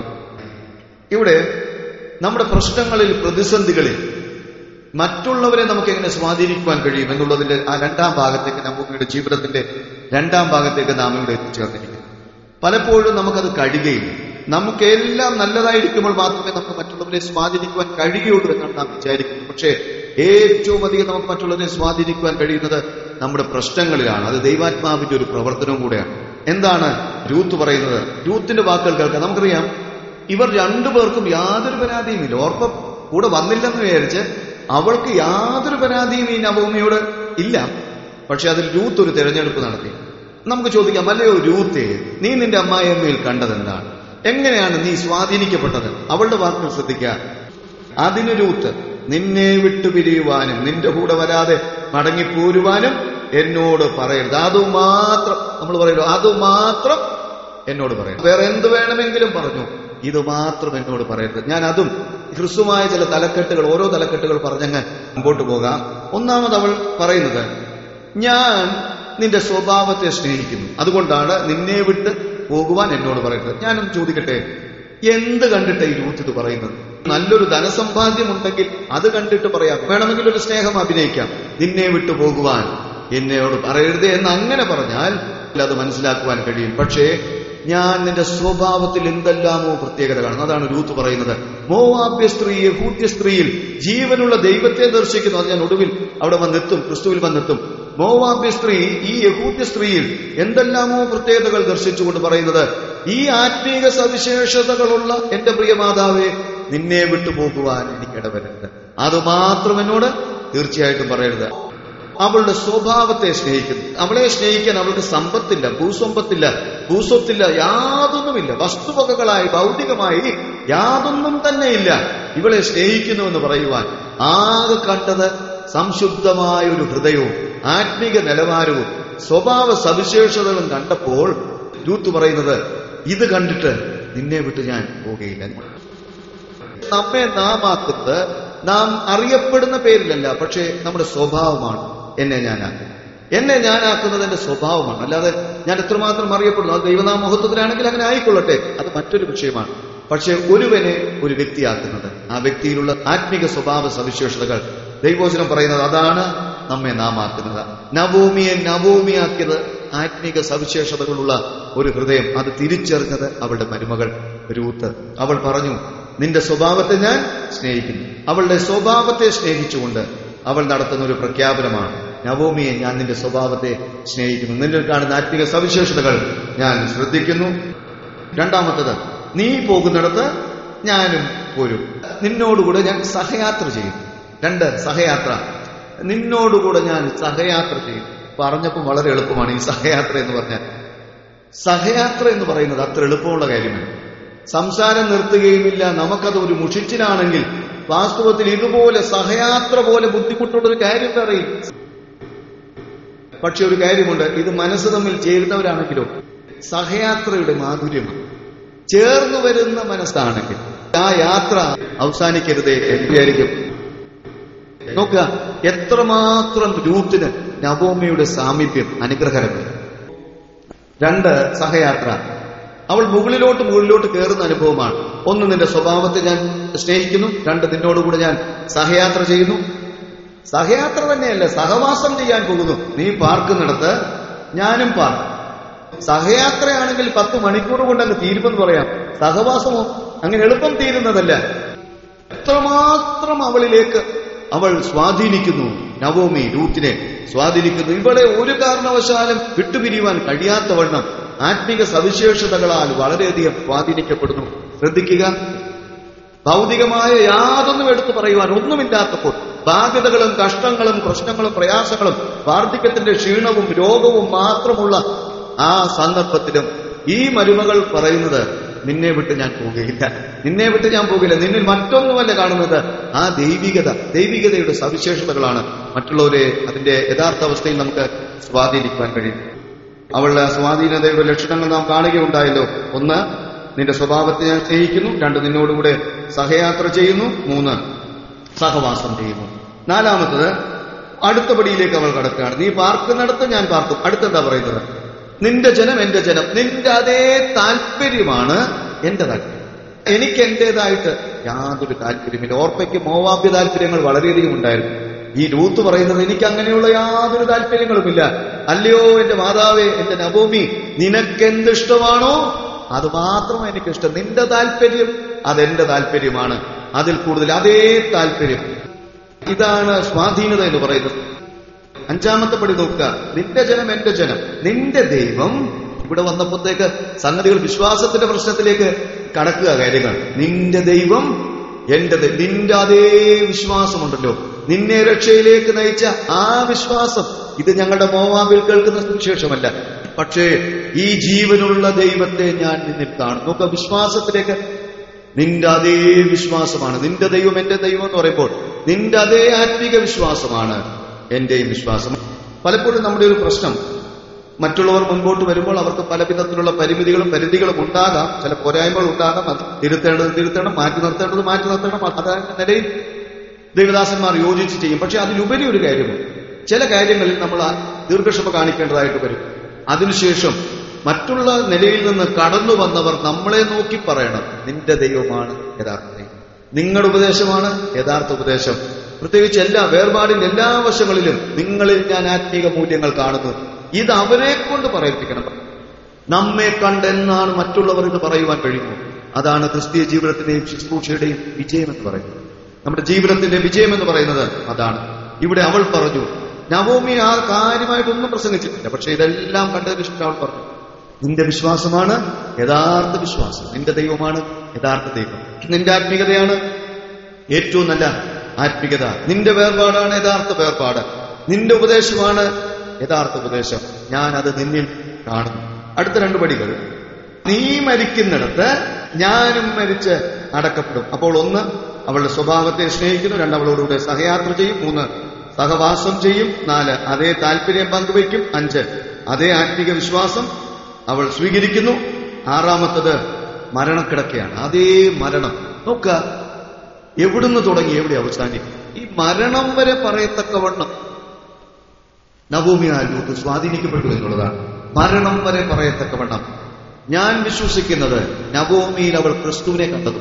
ഇവിടെ നമ്മുടെ പ്രശ്നങ്ങളിൽ പ്രതിസന്ധികളിൽ മറ്റുള്ളവരെ നമുക്ക് എങ്ങനെ സ്വാധീനിക്കുവാൻ കഴിയും എന്നുള്ളതിന്റെ ആ രണ്ടാം ഭാഗത്തേക്ക് നമ്മുടെ ജീവിതത്തിന്റെ രണ്ടാം ഭാഗത്തേക്ക് നാം ഇവിടെ എത്തിച്ചേർന്നിരിക്കുന്നു പലപ്പോഴും നമുക്കത് കഴിയുകയില്ല നമുക്ക് എല്ലാം നല്ലതായിരിക്കുമ്പോൾ മാത്രമേ നമുക്ക് മറ്റുള്ളവരെ സ്വാധീനിക്കുവാൻ കഴിയുള്ളൂ എന്നാണ് നാം വിചാരിക്കുന്നത് പക്ഷേ ഏറ്റവും അധികം നമുക്ക് മറ്റുള്ളവരെ സ്വാധീനിക്കുവാൻ കഴിയുന്നത് നമ്മുടെ പ്രശ്നങ്ങളിലാണ് അത് ദൈവാത്മാവിന്റെ ഒരു പ്രവർത്തനവും കൂടെയാണ് എന്താണ് രൂത്ത് പറയുന്നത് രൂത്തിന്റെ വാക്കുകൾ കേൾക്കാം നമുക്കറിയാം ഇവർ രണ്ടുപേർക്കും യാതൊരു പരാതിയുമില്ല ഓർപ്പം കൂടെ വന്നില്ലെന്ന് വിചാരിച്ച് അവൾക്ക് യാതൊരു പരാതിയും ഈ നവമിയോട് ഇല്ല പക്ഷെ അതിൽ രൂത്ത് ഒരു തെരഞ്ഞെടുപ്പ് നടത്തി നമുക്ക് ചോദിക്കാം അല്ലയോ രൂത്തേ നീ നിന്റെ അമ്മായിയമ്മയിൽ കണ്ടതെന്താണ് എങ്ങനെയാണ് നീ സ്വാധീനിക്കപ്പെട്ടത് അവളുടെ വാക്കുകൾ ശ്രദ്ധിക്കുക അതിന് രൂത്ത് നിന്നെ വിട്ടുപിരിയുവാനും നിന്റെ കൂടെ വരാതെ മടങ്ങിപ്പോരുവാനും എന്നോട് പറയരുത് അതുമാത്രം നമ്മൾ പറയുള്ളൂ അതുമാത്രം എന്നോട് പറയരുത് വേറെ എന്ത് വേണമെങ്കിലും പറഞ്ഞു ഇത് മാത്രം എന്നോട് പറയരുത് ഞാൻ അതും ഹ്രസ്വമായ ചില തലക്കെട്ടുകൾ ഓരോ തലക്കെട്ടുകൾ പറഞ്ഞങ്ങ് മുമ്പോട്ട് പോകാം ഒന്നാമത് അവൾ പറയുന്നത് ഞാൻ നിന്റെ സ്വഭാവത്തെ സ്നേഹിക്കുന്നു അതുകൊണ്ടാണ് നിന്നെ വിട്ട് പോകുവാൻ എന്നോട് പറയുന്നത് ഞാനൊന്ന് ചോദിക്കട്ടെ എന്ത് കണ്ടിട്ട് ഈ രൂത്ത് ഇത് പറയുന്നത് നല്ലൊരു ധനസമ്പാദ്യം ഉണ്ടെങ്കിൽ അത് കണ്ടിട്ട് പറയാം വേണമെങ്കിൽ ഒരു സ്നേഹം അഭിനയിക്കാം നിന്നെ വിട്ടു പോകുവാൻ എന്നോട് പറയരുത് എന്ന് അങ്ങനെ പറഞ്ഞാൽ അത് മനസ്സിലാക്കുവാൻ കഴിയും പക്ഷേ ഞാൻ നിന്റെ സ്വഭാവത്തിൽ എന്തെല്ലാമോ പ്രത്യേകത കാണുന്നു അതാണ് രൂത്ത് പറയുന്നത് മോവാബ്യ സ്ത്രീ യഹൂദ്യ സ്ത്രീയിൽ ജീവനുള്ള ദൈവത്തെ ദർശിക്കുന്നു അത് ഞാൻ ഒടുവിൽ അവിടെ വന്നെത്തും ക്രിസ്തുവിൽ വന്നെത്തും മോവാബ്യ സ്ത്രീ ഈ യഹൂദ്യ സ്ത്രീയിൽ എന്തെല്ലാമോ പ്രത്യേകതകൾ ദർശിച്ചുകൊണ്ട് പറയുന്നത് ഈ ആത്മീക സവിശേഷതകളുള്ള എന്റെ പ്രിയ മാതാവേ നിന്നെ വിട്ടുപോകുവാൻ എനിക്ക് ഇടവരരുത് അതുമാത്രം എന്നോട് തീർച്ചയായിട്ടും പറയരുത് അവളുടെ സ്വഭാവത്തെ സ്നേഹിക്കുന്നു അവളെ സ്നേഹിക്കാൻ അവൾക്ക് സമ്പത്തില്ല ഭൂസമ്പത്തില്ല ഭൂസ്വത്തില്ല യാതൊന്നുമില്ല വസ്തുവകകളായി ഭൗതികമായി യാതൊന്നും തന്നെയില്ല ഇവളെ സ്നേഹിക്കുന്നുവെന്ന് പറയുവാൻ ആകെ കണ്ടത് സംശുദ്ധമായ ഒരു ഹൃദയവും ആത്മീക നിലവാരവും സ്വഭാവ സവിശേഷതകളും കണ്ടപ്പോൾ രൂത്ത് പറയുന്നത് ഇത് കണ്ടിട്ട് നിന്നെ വിട്ട് ഞാൻ പോകുകയില്ല നമ്മെ നാം ആക്കുന്നത് നാം അറിയപ്പെടുന്ന പേരിലല്ല പക്ഷേ നമ്മുടെ സ്വഭാവമാണ് എന്നെ ഞാനാക്കുന്നത് എന്നെ ഞാനാക്കുന്നത് എന്റെ സ്വഭാവമാണ് അല്ലാതെ ഞാൻ എത്രമാത്രം അറിയപ്പെടുന്നു അത് ദൈവനാമ മഹത്വത്തിലാണെങ്കിൽ അങ്ങനെ ആയിക്കൊള്ളട്ടെ അത് മറ്റൊരു വിഷയമാണ് പക്ഷെ ഒരുവനെ ഒരു വ്യക്തിയാക്കുന്നത് ആ വ്യക്തിയിലുള്ള ആത്മിക സ്വഭാവ സവിശേഷതകൾ ദൈവോചനം പറയുന്നത് അതാണ് നമ്മെ നാം ആക്കുന്നത് നവോമിയെ നവോമിയാക്കിയത് ആത്മിക സവിശേഷതകളുള്ള ഒരു ഹൃദയം അത് തിരിച്ചറിഞ്ഞത് അവളുടെ മരുമകൾ രൂത്ത് അവൾ പറഞ്ഞു നിന്റെ സ്വഭാവത്തെ ഞാൻ സ്നേഹിക്കുന്നു അവളുടെ സ്വഭാവത്തെ സ്നേഹിച്ചുകൊണ്ട് അവൾ നടത്തുന്ന ഒരു പ്രഖ്യാപനമാണ് നവോമിയെ ഞാൻ നിന്റെ സ്വഭാവത്തെ സ്നേഹിക്കുന്നു നിന്നിൽ കാണുന്ന ആത്മിക സവിശേഷതകൾ ഞാൻ ശ്രദ്ധിക്കുന്നു രണ്ടാമത്തത് നീ പോകുന്നിടത്ത് ഞാനും പോരും നിന്നോടുകൂടെ ഞാൻ സഹയാത്ര ചെയ്യും രണ്ട് സഹയാത്ര നിന്നോടുകൂടെ ഞാൻ സഹയാത്ര ചെയ്യും പറഞ്ഞപ്പോൾ വളരെ എളുപ്പമാണ് ഈ സഹയാത്ര എന്ന് പറഞ്ഞാൽ സഹയാത്ര എന്ന് പറയുന്നത് അത്ര എളുപ്പമുള്ള കാര്യമാണ് സംസാരം നിർത്തുകയുമില്ല നമുക്കത് ഒരു മുഷിച്ചിലാണെങ്കിൽ വാസ്തവത്തിൽ ഇതുപോലെ സഹയാത്ര പോലെ ബുദ്ധിമുട്ടുള്ള ഒരു കാര്യം പറയും പക്ഷെ ഒരു കാര്യമുണ്ട് ഇത് മനസ്സ് തമ്മിൽ ചേരുന്നവരാണെങ്കിലോ സഹയാത്രയുടെ മാധുര്യമാണ് ചേർന്നു വരുന്ന മനസ്സാണെങ്കിൽ ആ യാത്ര അവസാനിക്കരുതേ എന്ന് വിചാരിക്കും നോക്കുക എത്രമാത്രം രൂത്തിന് നവോമിയുടെ സാമീപ്യം അനുഗ്രഹകരമാണ് രണ്ട് സഹയാത്ര അവൾ മുകളിലോട്ട് മുകളിലോട്ട് കയറുന്ന അനുഭവമാണ് ഒന്ന് നിന്റെ സ്വഭാവത്തെ ഞാൻ സ്നേഹിക്കുന്നു രണ്ട് നിന്നോടുകൂടെ ഞാൻ സഹയാത്ര ചെയ്യുന്നു സഹയാത്ര തന്നെയല്ല സഹവാസം ചെയ്യാൻ പോകുന്നു നീ പാർക്കുന്നിടത്ത് ഞാനും പാർക്കും സഹയാത്രയാണെങ്കിൽ പത്ത് മണിക്കൂർ കൊണ്ട് അങ്ങ് തീരുമെന്ന് പറയാം സഹവാസമോ അങ്ങനെ എളുപ്പം തീരുന്നതല്ല എത്രമാത്രം അവളിലേക്ക് അവൾ സ്വാധീനിക്കുന്നു നവോമി രൂത്തിനെ സ്വാധീനിക്കുന്നു ഇവിടെ ഒരു കാരണവശാലും വിട്ടുപിരിയുവാൻ കഴിയാത്തവണ്ണം ആത്മിക സവിശേഷതകളാൽ വളരെയധികം സ്വാധീനിക്കപ്പെടുന്നു ശ്രദ്ധിക്കുക ഭൗതികമായ യാതൊന്നും എടുത്തു പറയുവാൻ ഒന്നുമില്ലാത്തപ്പോൾ ബാധ്യതകളും കഷ്ടങ്ങളും പ്രശ്നങ്ങളും പ്രയാസങ്ങളും വാർദ്ധക്യത്തിന്റെ ക്ഷീണവും രോഗവും മാത്രമുള്ള ആ സന്ദർഭത്തിലും ഈ മരുമകൾ പറയുന്നത് നിന്നെ വിട്ട് ഞാൻ പോകുകയില്ല നിന്നെ വിട്ട് ഞാൻ പോകില്ല നിന്നിൽ മറ്റൊന്നുമല്ല കാണുന്നത് ആ ദൈവികത ദൈവികതയുടെ സവിശേഷതകളാണ് മറ്റുള്ളവരെ അതിന്റെ യഥാർത്ഥ അവസ്ഥയിൽ നമുക്ക് സ്വാധീനിക്കുവാൻ കഴിയും അവളുടെ സ്വാധീനതയുടെ ലക്ഷണങ്ങൾ നാം കാണുകയുണ്ടായല്ലോ ഒന്ന് നിന്റെ സ്വഭാവത്തെ ഞാൻ സ്നേഹിക്കുന്നു രണ്ട് നിന്നോടുകൂടെ സഹയാത്ര ചെയ്യുന്നു മൂന്ന് സഹവാസം ചെയ്യുന്നു നാലാമത്തത് അടുത്ത പടിയിലേക്ക് അവൾ കടക്കുകയാണ് നീ പാർക്കുന്നിടത്ത് ഞാൻ പാർക്കും അടുത്തെന്താ പറയുന്നത് നിന്റെ ജനം എന്റെ ജനം നിന്റെ അതേ താല്പര്യമാണ് എന്റെ താല്പര്യം എനിക്ക് എന്റേതായിട്ട് യാതൊരു താല്പര്യമില്ല ഓർപ്പയ്ക്ക് മോവാബ്യ താല്പര്യങ്ങൾ വളരെയധികം ഉണ്ടായിരുന്നു ഈ രൂത്ത് പറയുന്നത് എനിക്ക് അങ്ങനെയുള്ള യാതൊരു താല്പര്യങ്ങളുമില്ല അല്ലയോ എന്റെ മാതാവേ എന്റെ നവോമി നിനക്കെന്ത് ഇഷ്ടമാണോ അത് മാത്രം എനിക്കിഷ്ടം നിന്റെ താല്പര്യം അതെന്റെ താല്പര്യമാണ് അതിൽ കൂടുതൽ അതേ താല്പര്യം ഇതാണ് സ്വാധീനത എന്ന് പറയുന്നത് അഞ്ചാമത്തെ പടി നോക്കുക നിന്റെ ജനം എന്റെ ജനം നിന്റെ ദൈവം ഇവിടെ വന്നപ്പോഴത്തേക്ക് സംഗതികൾ വിശ്വാസത്തിന്റെ പ്രശ്നത്തിലേക്ക് കടക്കുക കാര്യങ്ങൾ നിന്റെ ദൈവം എന്റെ ദൈവം നിന്റെ അതേ വിശ്വാസമുണ്ടല്ലോ നിന്നെ രക്ഷയിലേക്ക് നയിച്ച ആ വിശ്വാസം ഇത് ഞങ്ങളുടെ മോവാബിൽ കേൾക്കുന്ന സുവിശേഷമല്ല പക്ഷേ ഈ ജീവനുള്ള ദൈവത്തെ ഞാൻ നിന്നിൽ കാണും നോക്കുക വിശ്വാസത്തിലേക്ക് നിന്റെ അതേ വിശ്വാസമാണ് നിന്റെ ദൈവം എന്റെ ദൈവം എന്ന് പറയുമ്പോൾ നിന്റെ അതേ ആത്മീക വിശ്വാസമാണ് എന്റെയും വിശ്വാസം പലപ്പോഴും നമ്മുടെ ഒരു പ്രശ്നം മറ്റുള്ളവർ മുൻപോട്ട് വരുമ്പോൾ അവർക്ക് പല വിധത്തിലുള്ള പരിമിതികളും പരിധികളും ഉണ്ടാകാം ചില പോരായ്മകൾ ഉണ്ടാകാം അത് തിരുത്തേണ്ടത് തിരുത്തണം മാറ്റി നിർത്തേണ്ടത് മാറ്റി നിർത്തണം അതായത് നിലയിൽ ദേവദാസന്മാർ യോജിച്ച് ചെയ്യും പക്ഷെ അതിലുപരി ഒരു കാര്യമുണ്ട് ചില കാര്യങ്ങളിൽ നമ്മൾ ആ ദീർഘക്ഷമ കാണിക്കേണ്ടതായിട്ട് വരും അതിനുശേഷം മറ്റുള്ള നിലയിൽ നിന്ന് കടന്നു വന്നവർ നമ്മളെ നോക്കി പറയണം നിന്റെ ദൈവമാണ് യഥാർത്ഥ ദൈവം നിങ്ങളുടെ ഉപദേശമാണ് യഥാർത്ഥ ഉപദേശം പ്രത്യേകിച്ച് എല്ലാ വേർപാടിന്റെ എല്ലാ വശങ്ങളിലും നിങ്ങളിൽ ഞാൻ ആത്മീക മൂല്യങ്ങൾ കാണുന്നു ഇത് അവരെ കൊണ്ട് പറയിപ്പിക്കണം നമ്മെ കണ്ടെന്നാണ് മറ്റുള്ളവർ ഇത് പറയുവാൻ കഴിയുമോ അതാണ് ക്രിസ്തീയ ജീവിതത്തിന്റെയും ശുശ്രൂഷയുടെയും വിജയം എന്ന് പറയുന്നത് നമ്മുടെ ജീവിതത്തിന്റെ വിജയം എന്ന് പറയുന്നത് അതാണ് ഇവിടെ അവൾ പറഞ്ഞു നവോമി ആ കാര്യമായിട്ടൊന്നും പ്രസംഗിച്ചിട്ടില്ല പക്ഷെ ഇതെല്ലാം കണ്ടതിന് ശേഷം അവൾ പറഞ്ഞു നിന്റെ വിശ്വാസമാണ് യഥാർത്ഥ വിശ്വാസം നിന്റെ ദൈവമാണ് യഥാർത്ഥ ദൈവം നിന്റെ ആത്മീയതയാണ് ഏറ്റവും നല്ല ആത്മികത നിന്റെ വേർപാടാണ് യഥാർത്ഥ വേർപാട് നിന്റെ ഉപദേശമാണ് യഥാർത്ഥ ഉപദേശം ഞാൻ അത് നിന്നിൽ കാണുന്നു അടുത്ത രണ്ട് പടികൾ നീ മരിക്കുന്നിടത്ത് ഞാനും മരിച്ച് അടക്കപ്പെടും അപ്പോൾ ഒന്ന് അവളുടെ സ്വഭാവത്തെ സ്നേഹിക്കുന്നു രണ്ട് അവളോടുകൂടെ സഹയാത്ര ചെയ്യും മൂന്ന് സഹവാസം ചെയ്യും നാല് അതേ താല്പര്യം പങ്കുവയ്ക്കും അഞ്ച് അതേ ആത്മിക വിശ്വാസം അവൾ സ്വീകരിക്കുന്നു ആറാമത്തത് മരണക്കിടക്കയാണ് അതേ മരണം നോക്കുക എവിടുന്ന് തുടങ്ങി എവിടെ അവസാനിക്കും ഈ മരണം വരെ പറയത്തക്കവണ്ണം നവോമിയാൽ ലൂത്ത് സ്വാധീനിക്കപ്പെട്ടു എന്നുള്ളതാണ് മരണം വരെ പറയത്തക്കവണ്ണം ഞാൻ വിശ്വസിക്കുന്നത് നവോമിയിൽ അവൾ ക്രിസ്തുവിനെ കണ്ടത്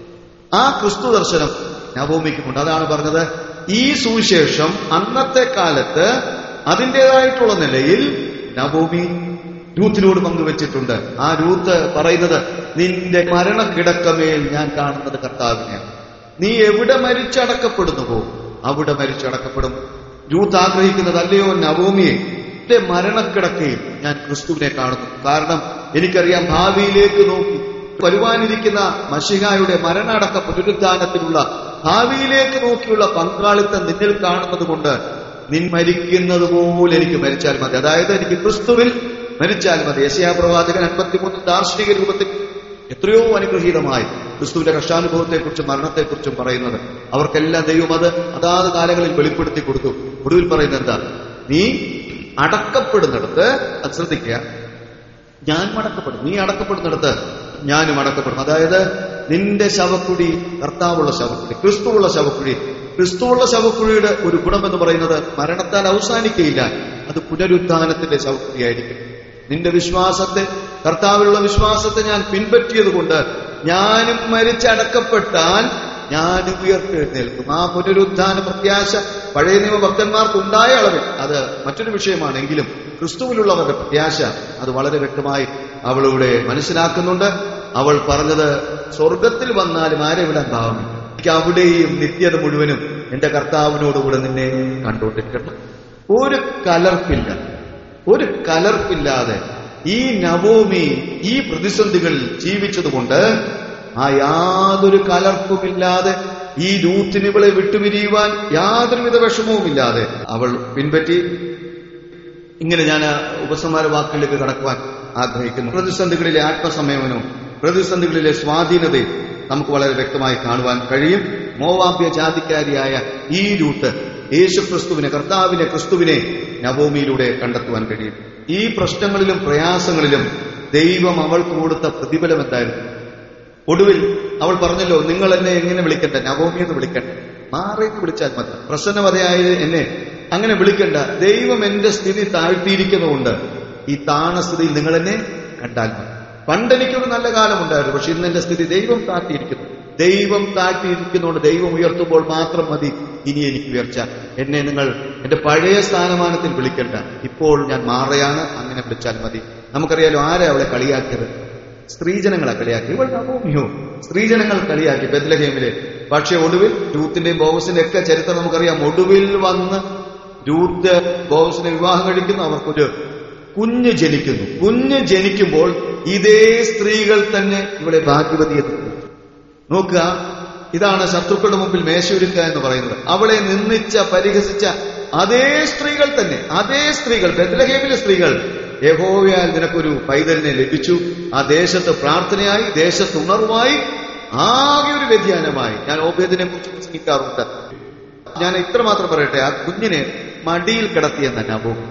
ആ ക്രിസ്തു ദർശനം നവോമിക്കുമുണ്ട് അതാണ് പറഞ്ഞത് ഈ സുവിശേഷം അന്നത്തെ കാലത്ത് അതിൻ്റെതായിട്ടുള്ള നിലയിൽ നവോമി രൂത്തിനോട് പങ്കുവച്ചിട്ടുണ്ട് ആ രൂത്ത് പറയുന്നത് നിന്റെ മരണക്കിടക്കമേൽ ഞാൻ കാണുന്നത് കർത്താവിനെയാണ് നീ എവിടെ മരിച്ചടക്കപ്പെടുന്നുവോ അവിടെ മരിച്ചടക്കപ്പെടും രൂത്ത് ആഗ്രഹിക്കുന്നത് അല്ലയോ നവോമിയെ എന്റെ മരണക്കിടക്കയിൽ ഞാൻ ക്രിസ്തുവിനെ കാണുന്നു കാരണം എനിക്കറിയാം ഭാവിയിലേക്ക് നോക്കി വരുവാനിരിക്കുന്ന മഷിഹായുടെ മരണടക്ക പുനരുദ്ധാനത്തിലുള്ള ഭാവിയിലേക്ക് നോക്കിയുള്ള പങ്കാളിത്തം നിന്നിൽ കാണുന്നത് കൊണ്ട് നിൻ മരിക്കുന്നത് പോലെ എനിക്ക് മരിച്ചാൽ മതി അതായത് എനിക്ക് ക്രിസ്തുവിൽ മരിച്ചാൽ മതി യശയാ പ്രവാചകൻ അൻപത്തിമൂന്ന് ദാർശനിക രൂപത്തിൽ എത്രയോ അനുഗ്രഹീതമായി ക്രിസ്തുവിന്റെ കഷ്ടാനുഭവത്തെക്കുറിച്ചും മരണത്തെക്കുറിച്ചും പറയുന്നത് അവർക്കെല്ലാം ദൈവം അത് അതാത് കാലങ്ങളിൽ വെളിപ്പെടുത്തി കൊടുത്തു ഒടുവിൽ പറയുന്നത് എന്താ നീ അടക്കപ്പെടുന്നിടത്ത് അത് ശ്രദ്ധിക്കുക ഞാൻ അടക്കപ്പെടും നീ അടക്കപ്പെടുന്നിടത്ത് ഞാനും അടക്കപ്പെടും അതായത് നിന്റെ ശവക്കുഴി കർത്താവുള്ള ശവക്കുഴി ക്രിസ്തുവുള്ള ശവക്കുഴി ക്രിസ്തുവുള്ള ശവക്കുഴിയുടെ ഒരു ഗുണം എന്ന് പറയുന്നത് മരണത്താൽ അവസാനിക്കയില്ല അത് പുനരുത്ഥാനത്തിന്റെ ശവക്കുഴിയായിരിക്കും നിന്റെ വിശ്വാസത്തെ കർത്താവിലുള്ള വിശ്വാസത്തെ ഞാൻ പിൻപറ്റിയത് കൊണ്ട് ഞാനും മരിച്ചടക്കപ്പെട്ടാൽ ഞാനും ഉയർത്തെഴുന്നേൽക്കും ആ പുനരുദ്ധാന പ്രത്യാശ പഴയ നിയമ ഭക്തന്മാർക്ക് ഉണ്ടായ അളവിൽ അത് മറ്റൊരു വിഷയമാണെങ്കിലും ക്രിസ്തുവിലുള്ളവരുടെ പ്രത്യാശ അത് വളരെ വ്യക്തമായി അവളിവിടെ മനസ്സിലാക്കുന്നുണ്ട് അവൾ പറഞ്ഞത് സ്വർഗത്തിൽ വന്നാലും ആരെ വിടാൻ ഭാവമില്ല എനിക്ക് അവിടെയും നിത്യത മുഴുവനും എന്റെ കർത്താവിനോടുകൂടെ നിന്നെ കണ്ടുകൊണ്ടിരിക്കണം ഒരു കലർപ്പില്ല ഒരു കലർപ്പില്ലാതെ ഈ നവോമി ഈ പ്രതിസന്ധികളിൽ ജീവിച്ചതുകൊണ്ട് ആ യാതൊരു കലർപ്പുമില്ലാതെ ഈ രൂത്തിന് ഇവളെ വിട്ടുപിരിയുവാൻ യാതൊരുവിധ വിഷമവുമില്ലാതെ അവൾ പിൻപറ്റി ഇങ്ങനെ ഞാൻ ആ ഉപസംഹാര വാക്കുകളിലേക്ക് കടക്കുവാൻ ആഗ്രഹിക്കുന്നു പ്രതിസന്ധികളിലെ ആത്മസംയമനവും പ്രതിസന്ധികളിലെ സ്വാധീനതയും നമുക്ക് വളരെ വ്യക്തമായി കാണുവാൻ കഴിയും മോവാബ്യ ജാതിക്കാരിയായ ഈ രൂത്ത് യേശു ക്രിസ്തുവിനെ കർത്താവിനെ ക്രിസ്തുവിനെ നവോമിയിലൂടെ കണ്ടെത്തുവാൻ കഴിയും ഈ പ്രശ്നങ്ങളിലും പ്രയാസങ്ങളിലും ദൈവം അവൾക്ക് കൊടുത്ത പ്രതിഫലം എന്തായിരുന്നു ഒടുവിൽ അവൾ പറഞ്ഞല്ലോ നിങ്ങൾ എന്നെ എങ്ങനെ വിളിക്കണ്ട നവോമി എന്ന് വിളിക്കണ്ട മാറേക്ക് വിളിച്ചാൽ മതി പ്രസന്നവതയായ എന്നെ അങ്ങനെ വിളിക്കണ്ട ദൈവം എന്റെ സ്ഥിതി താഴ്ത്തിയിരിക്കുന്നതുകൊണ്ട് ഈ താണസ്ഥിതിയിൽ നിങ്ങൾ എന്നെ കണ്ടാൽ മതി പണ്ട് എനിക്കൊരു നല്ല കാലമുണ്ടായിരുന്നു പക്ഷെ ഇന്ന് എന്റെ സ്ഥിതി ദൈവം താഴ്ത്തിയിരിക്കുന്നു ദൈവം താഴ്ത്തിയിരിക്കുന്നതുകൊണ്ട് ദൈവം ഉയർത്തുമ്പോൾ മാത്രം മതി ഇനി എനിക്ക് ഉയർച്ച എന്നെ നിങ്ങൾ എന്റെ പഴയ സ്ഥാനമാനത്തിൽ വിളിക്കണ്ട ഇപ്പോൾ ഞാൻ മാറയാണ് അങ്ങനെ വിളിച്ചാൽ മതി നമുക്കറിയാലോ ആരെ അവളെ കളിയാക്കിയത് സ്ത്രീജനങ്ങളെ കളിയാക്കി ഇവൾ നവോമിയോ സ്ത്രീജനങ്ങൾ കളിയാക്കി ബദ്ലഹേമിലെ പക്ഷെ ഒടുവിൽ രൂത്തിന്റെയും ബോവസിന്റെ ഒക്കെ ചരിത്രം നമുക്കറിയാം ഒടുവിൽ വന്ന് രൂത്ത് ബോവസിനെ വിവാഹം കഴിക്കുന്നു അവർക്കൊരു കുഞ്ഞ് ജനിക്കുന്നു കുഞ്ഞ് ജനിക്കുമ്പോൾ ഇതേ സ്ത്രീകൾ തന്നെ ഇവിടെ ഭാഗ്യവതിയെ നോക്കുക ഇതാണ് ശത്രുക്കളുടെ മുമ്പിൽ മേശയൊരുക്കുക എന്ന് പറയുന്നത് അവളെ നിന്ദിച്ച പരിഹസിച്ച അതേ സ്ത്രീകൾ തന്നെ അതേ സ്ത്രീകൾ ബദ്ലഹേമിലെ സ്ത്രീകൾ യഹോവയാൽ നിനക്കൊരു പൈതലിനെ ലഭിച്ചു ആ ദേശത്ത് പ്രാർത്ഥനയായി ദേശത്ത് ഉണർവായി ആകെ ഒരു വ്യതിയാനമായി ഞാൻ ഓബേദിനെ കുറിച്ച് പ്രസംഗിക്കാറുണ്ട് ഞാൻ ഇത്രമാത്രം പറയട്ടെ ആ കുഞ്ഞിനെ മടിയിൽ കിടത്തിയെന്ന നബു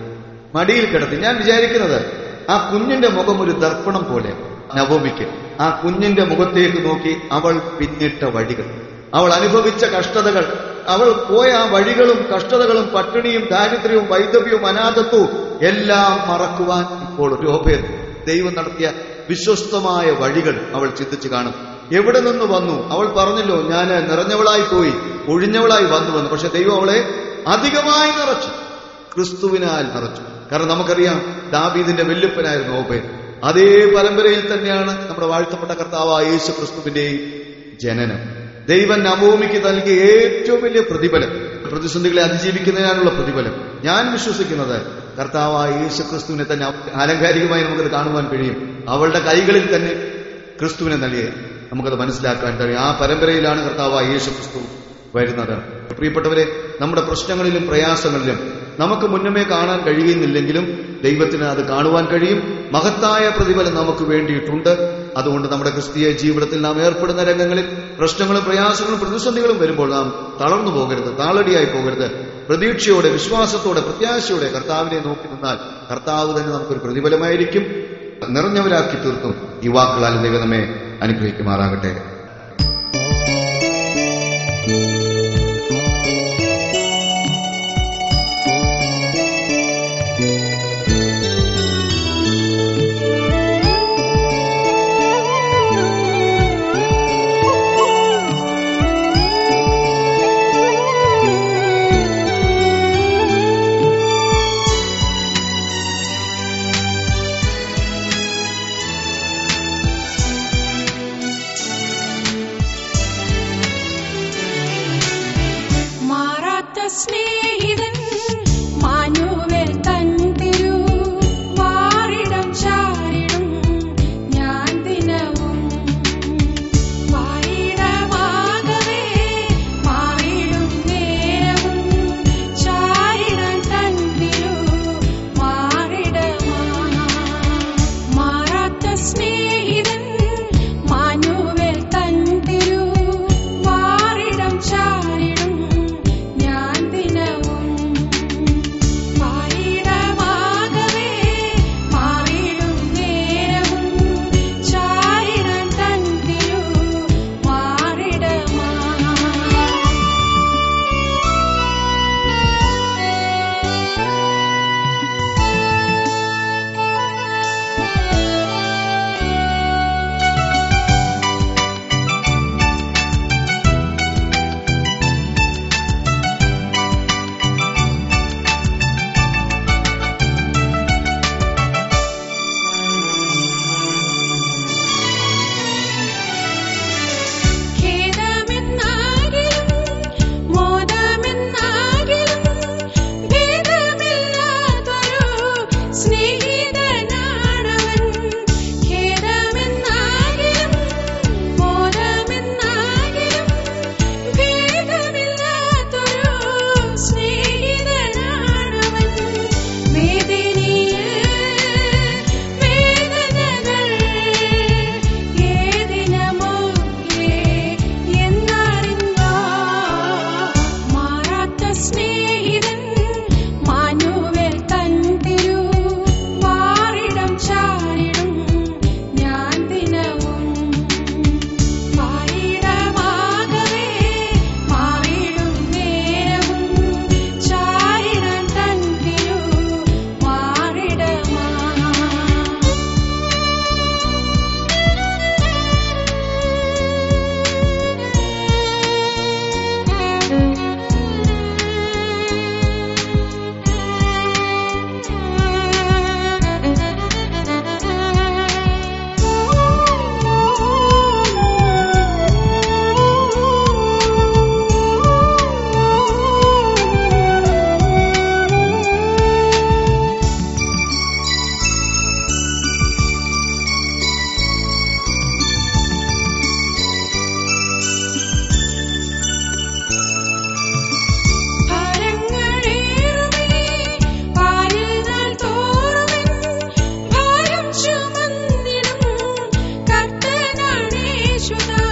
മടിയിൽ കിടത്തി ഞാൻ വിചാരിക്കുന്നത് ആ കുഞ്ഞിന്റെ മുഖം ഒരു ദർപ്പണം പോലെ നവമിക്ക് ആ കുഞ്ഞിന്റെ മുഖത്തേക്ക് നോക്കി അവൾ പിന്നിട്ട വഴികൾ അവൾ അനുഭവിച്ച കഷ്ടതകൾ അവൾ പോയ ആ വഴികളും കഷ്ടതകളും പട്ടിണിയും ദാരിദ്ര്യവും വൈദവ്യവും അനാഥത്വവും എല്ലാം മറക്കുവാൻ ഇപ്പോൾ രോപേർ ദൈവം നടത്തിയ വിശ്വസ്തമായ വഴികൾ അവൾ ചിന്തിച്ചു കാണും എവിടെ നിന്ന് വന്നു അവൾ പറഞ്ഞല്ലോ ഞാൻ നിറഞ്ഞവളായി പോയി ഒഴിഞ്ഞവളായി വന്നു വന്നു പക്ഷെ ദൈവം അവളെ അധികമായി നിറച്ചു ക്രിസ്തുവിനാൽ നിറച്ചു കാരണം നമുക്കറിയാം ദാവീദിന്റെ വെല്ലുപ്പനായിരുന്നു ഓപേൻ അതേ പരമ്പരയിൽ തന്നെയാണ് നമ്മുടെ വാഴ്ത്തപ്പെട്ട കർത്താവായ യേശു ക്രിസ്തുവിന്റെയും ജനനം ദൈവം നവോമിക്ക് നൽകിയ ഏറ്റവും വലിയ പ്രതിഫലം പ്രതിസന്ധികളെ അതിജീവിക്കുന്നതിനാലുള്ള പ്രതിഫലം ഞാൻ വിശ്വസിക്കുന്നത് കർത്താവായ യേശു ക്രിസ്തുവിനെ തന്നെ ആലങ്കാരികമായി നമുക്കത് കാണുവാൻ കഴിയും അവളുടെ കൈകളിൽ തന്നെ ക്രിസ്തുവിനെ നൽകിയ നമുക്കത് മനസ്സിലാക്കാൻ കഴിയും ആ പരമ്പരയിലാണ് കർത്താവായ യേശു ക്രിസ്തു വരുന്നത് പ്രിയപ്പെട്ടവരെ നമ്മുടെ പ്രശ്നങ്ങളിലും പ്രയാസങ്ങളിലും നമുക്ക് മുന്നമേ കാണാൻ കഴിയുന്നില്ലെങ്കിലും ദൈവത്തിന് അത് കാണുവാൻ കഴിയും മഹത്തായ പ്രതിഫലം നമുക്ക് വേണ്ടിയിട്ടുണ്ട് അതുകൊണ്ട് നമ്മുടെ ക്രിസ്തീയ ജീവിതത്തിൽ നാം ഏർപ്പെടുന്ന രംഗങ്ങളിൽ പ്രശ്നങ്ങളും പ്രയാസങ്ങളും പ്രതിസന്ധികളും വരുമ്പോൾ നാം തളർന്നു പോകരുത് താളടിയായി പോകരുത് പ്രതീക്ഷയോടെ വിശ്വാസത്തോടെ പ്രത്യാശയോടെ കർത്താവിനെ നോക്കി നിന്നാൽ കർത്താവ് തന്നെ നമുക്കൊരു പ്രതിഫലമായിരിക്കും നിറഞ്ഞവരാക്കി തീർക്കും ഈ വാക്കുകളാൽ ദൈവം നമ്മെ അനുഗ്രഹിക്കുമാറാകട്ടെ മാറാത്ത സ്നേഹിതൻ മാനുവൽ തന്തിരു വാറിടം ചാരിടും ഞാൻ ദിനവും വായിടമാകവേ മാറിടും നേരവും ചാരിടം തന്തിരു മാറിടമാ മാറാത്ത സ്നേഹിതൻ മാനുവൽ തന്തിരു വാറിടം ചാരിടും ഞാൻ ദിനവും വായിടമാകവേ മാറിടും നേരവും ചാരിടം തന്തിരു മാറിടമാ ഖേദമെന്നാകിലും മോദമെന്നാകിലും ഭേദമില്ലാത്തൊരു സ്നേഹിതനാണവൻ ഖേദമെന്നാകിലും മോദമെന്നാകിലും ഭേദമില്ലാത്തൊരു സ്നേഹിതനാണവൻ വേദനയിൽ വേദനകൾ ഏതിനമോ എന്നറിഞ്ഞോ മാറാത്ത സ്നേഹിതൻ മാനുവൽ തന്തിരു വാറിടം ചാരിടും ഞാൻ ദിനവും വായിടമാകവേ മാറിടും നേരവും ചാരിടം തന്തിരു മാറിടമാ ഭാരങ്ങളേറുമേ പാലിനാൽ തോറുമെൻ ഭാരം ചുമന്നിടും കർത്തനാണേശുദാ